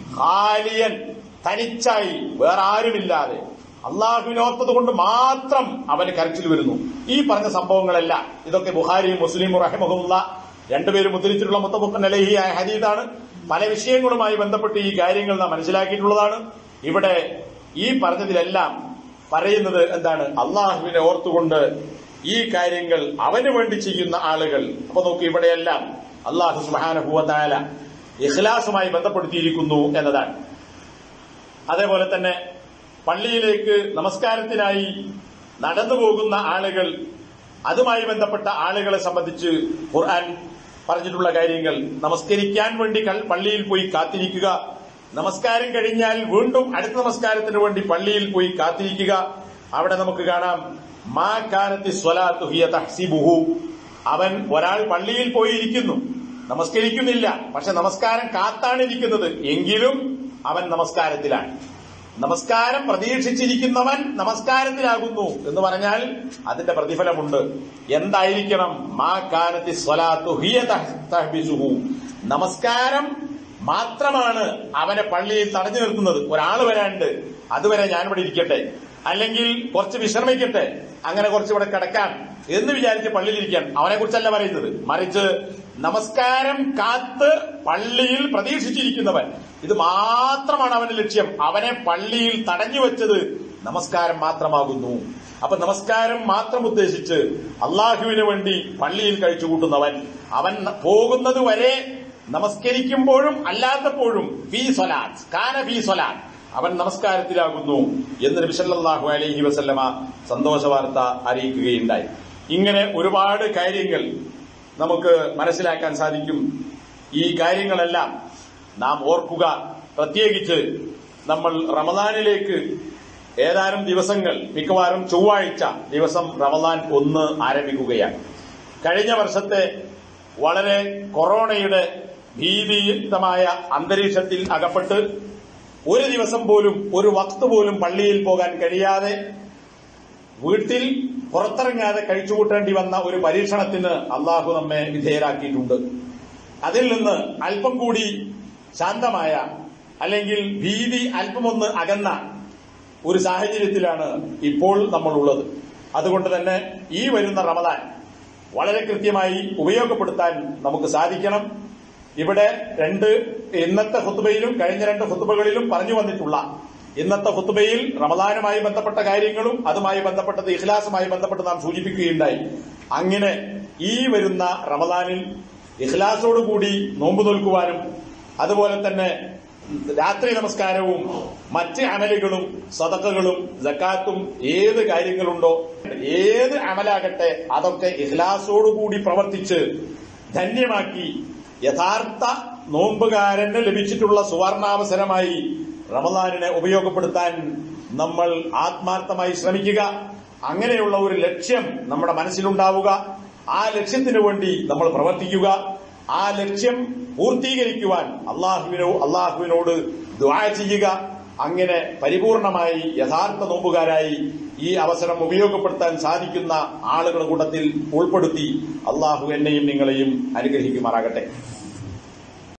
ഖാലിയൻ തനിച്ചായി വേറെ ആരുമില്ലാതെ അള്ളാഹുവിനെ ഓർത്തത് കൊണ്ട് മാത്രം അവന് കരച്ചിൽ വരുന്നു ഈ പറഞ്ഞ സംഭവങ്ങളെല്ലാം ഇതൊക്കെ ബുഹാരിയും മുസ്ലിമും റഹമുല്ല രണ്ടുപേരും മുദ്രിച്ചിട്ടുള്ള മുത്തമുഖൻ അലഹിയായ ഹദീദാണ് പല വിഷയങ്ങളുമായി ബന്ധപ്പെട്ട് ഈ കാര്യങ്ങൾ നാം മനസ്സിലാക്കിയിട്ടുള്ളതാണ് ഇവിടെ ഈ പറഞ്ഞതിലെല്ലാം പറയുന്നത് എന്താണ് അള്ളാഹുവിനെ ഓർത്തുകൊണ്ട് ഈ കാര്യങ്ങൾ അവന് വേണ്ടി ചെയ്യുന്ന ആളുകൾ അപ്പൊ നോക്കൂ ഇവിടെയെല്ലാം അള്ളാഹു സുബാനഹുവത്തായ ഇഖ്ലാസുമായി ബന്ധപ്പെടുത്തിയിരിക്കുന്നു എന്നതാണ് അതേപോലെ തന്നെ പള്ളിയിലേക്ക് നമസ്കാരത്തിനായി നടന്നു പോകുന്ന ആളുകൾ അതുമായി ബന്ധപ്പെട്ട ആളുകളെ സംബന്ധിച്ച് ഖുർആൻ പറഞ്ഞിട്ടുള്ള കാര്യങ്ങൾ നമസ്കരിക്കാൻ വേണ്ടി കൾ- പള്ളിയിൽ പോയി കാത്തിരിക്കുക നമസ്കാരം കഴിഞ്ഞാൽ വീണ്ടും അടുത്ത നമസ്കാരത്തിന് വേണ്ടി പള്ളിയിൽ പോയി കാത്തിരിക്കുക അവിടെ നമുക്ക് കാണാം മാ കാനത്തി സ്വലാത്തു ഹിയ തഹ്സിബുഹു അവൻ ഒരാൾ പള്ളിയിൽ പോയി ഇരിക്കുന്നു നമസ്കരിക്കുന്നില്ല പക്ഷെ നമസ്കാരം കാത്താണ് ഇരിക്കുന്നത് എങ്കിലും അവൻ നമസ്കാരത്തിലാണ് നമസ്കാരം പ്രതീക്ഷിച്ചിരിക്കുന്നവൻ നമസ്കാരത്തിലാകുന്നു എന്ന് പറഞ്ഞാൽ അതിന്റെ പ്രതിഫലമുണ്ട് എന്തായിരിക്കണം മാ കാനത്തി സ്വലാത്തു ഹിയ തഹ്- തഹ്ബിസുഹു നമസ്കാരം മാത്രമാണ് അവനെ പള്ളിയിൽ തടഞ്ഞു നിർത്തുന്നത് ഒരാൾ വരാണ്ട് അതുവരെ ഞാനിവിടെ ഇരിക്കട്ടെ അല്ലെങ്കിൽ കുറച്ച് വിശ്രമിക്കട്ടെ അങ്ങനെ കുറച്ച് ഇവിടെ കിടക്കാം എന്ന് വിചാരിച്ച് പള്ളിയിലിരിക്കാൻ അവനെ കുറിച്ചല്ല പറയുന്നത് മറിച്ച് നമസ്കാരം കാത്ത് പള്ളിയിൽ പ്രതീക്ഷിച്ചിരിക്കുന്നവൻ ഇത് മാത്രമാണ് അവന്റെ ലക്ഷ്യം അവനെ പള്ളിയിൽ തടഞ്ഞു വെച്ചത് നമസ്കാരം മാത്രമാകുന്നു അപ്പൊ നമസ്കാരം മാത്രം ഉദ്ദേശിച്ച് അള്ളാഹുവിന് വേണ്ടി പള്ളിയിൽ കഴിച്ചുകൂട്ടുന്നവൻ അവൻ പോകുന്നത് വരെ നമസ്കരിക്കുമ്പോഴും അല്ലാത്തപ്പോഴും ഫീ സ്വലാത്ത് കാന ഫീ സ്വലാത്ത് അവൻ നമസ്കാരത്തിലാകുന്നു എന്ന് നബി സല്ലല്ലാഹു അലൈഹി വസല്ലമ സന്തോഷ വാർത്ത അറിയിക്കുകയുണ്ടായി ഇങ്ങനെ ഒരുപാട് കാര്യങ്ങൾ നമുക്ക് മനസ്സിലാക്കാൻ സാധിക്കും ഈ കാര്യങ്ങളെല്ലാം നാം ഓർക്കുക പ്രത്യേകിച്ച് നമ്മൾ റമദാനിലേക്ക് ഏതാനും ദിവസങ്ങൾ മിക്കവാറും ചൊവ്വാഴ്ച ദിവസം റമദാൻ ഒന്ന് ആരംഭിക്കുകയാണ് കഴിഞ്ഞ വർഷത്തെ വളരെ കൊറോണയുടെ ഭീതിയുക്തമായ അന്തരീക്ഷത്തിൽ അകപ്പെട്ട് ഒരു ദിവസം പോലും ഒരു വക്ത് പോലും പള്ളിയിൽ പോകാൻ കഴിയാതെ വീട്ടിൽ പുറത്തിറങ്ങാതെ കഴിച്ചുകൂട്ടേണ്ടി വന്ന ഒരു പരീക്ഷണത്തിന് അള്ളാഹു നമ്മെ വിധേയരാക്കിയിട്ടുണ്ട് അതിൽ നിന്ന് അല്പം കൂടി ശാന്തമായ അല്ലെങ്കിൽ ഭീതി അല്പമൊന്ന് അകന്ന ഒരു സാഹചര്യത്തിലാണ് ഇപ്പോൾ നമ്മളുള്ളത് അതുകൊണ്ട് തന്നെ ഈ വരുന്ന റമദാൻ വളരെ കൃത്യമായി ഉപയോഗപ്പെടുത്താൻ നമുക്ക് സാധിക്കണം ഇവിടെ രണ്ട് ഇന്നത്തെ ഹുത്തുബയിലും കഴിഞ്ഞ രണ്ട് ഹുത്തുബകളിലും പറഞ്ഞു വന്നിട്ടുള്ള ഇന്നത്തെ ഹുത്തുബയിൽ റമദാനുമായി ബന്ധപ്പെട്ട കാര്യങ്ങളും അതുമായി ബന്ധപ്പെട്ടത് ഇഖ്ലാസുമായി ബന്ധപ്പെട്ട് നാം സൂചിപ്പിക്കുകയുണ്ടായി അങ്ങനെ ഈ വരുന്ന റമദാനിൽ ഇഖ്ലാസോടുകൂടി നോമ്പ് നോൽക്കുവാനും അതുപോലെ തന്നെ രാത്രി നമസ്കാരവും മറ്റ് അമലുകളും സതക്കകളും ജക്കാത്തും ഏത് കാര്യങ്ങളുണ്ടോ ഏത് അമലാകട്ടെ അതൊക്കെ ഇഖ്ലാസോടുകൂടി പ്രവർത്തിച്ച് ധന്യമാക്കി യഥാർത്ഥ നോമ്പുകാരന് ലഭിച്ചിട്ടുള്ള സുവർണാവസരമായി റമദാനിനെ ഉപയോഗപ്പെടുത്താൻ നമ്മൾ ആത്മാർത്ഥമായി ശ്രമിക്കുക അങ്ങനെയുള്ള ഒരു ലക്ഷ്യം നമ്മുടെ മനസ്സിലുണ്ടാവുക ആ ലക്ഷ്യത്തിനു വേണ്ടി നമ്മൾ പ്രവർത്തിക്കുക ആ ലക്ഷ്യം പൂർത്തീകരിക്കുവാൻ അള്ളാഹുവിനോ അള്ളാഹുവിനോട് ദ്വാ ചെയ്യുക അങ്ങനെ പരിപൂർണമായി യഥാർത്ഥ നോമ്പുകാരായി ഈ അവസരം ഉപയോഗപ്പെടുത്താൻ സാധിക്കുന്ന ആളുകളുടെ കൂട്ടത്തിൽ ഉൾപ്പെടുത്തി അള്ളാഹു എന്നെയും നിങ്ങളെയും അനുഗ്രഹിക്കുമാറാകട്ടെ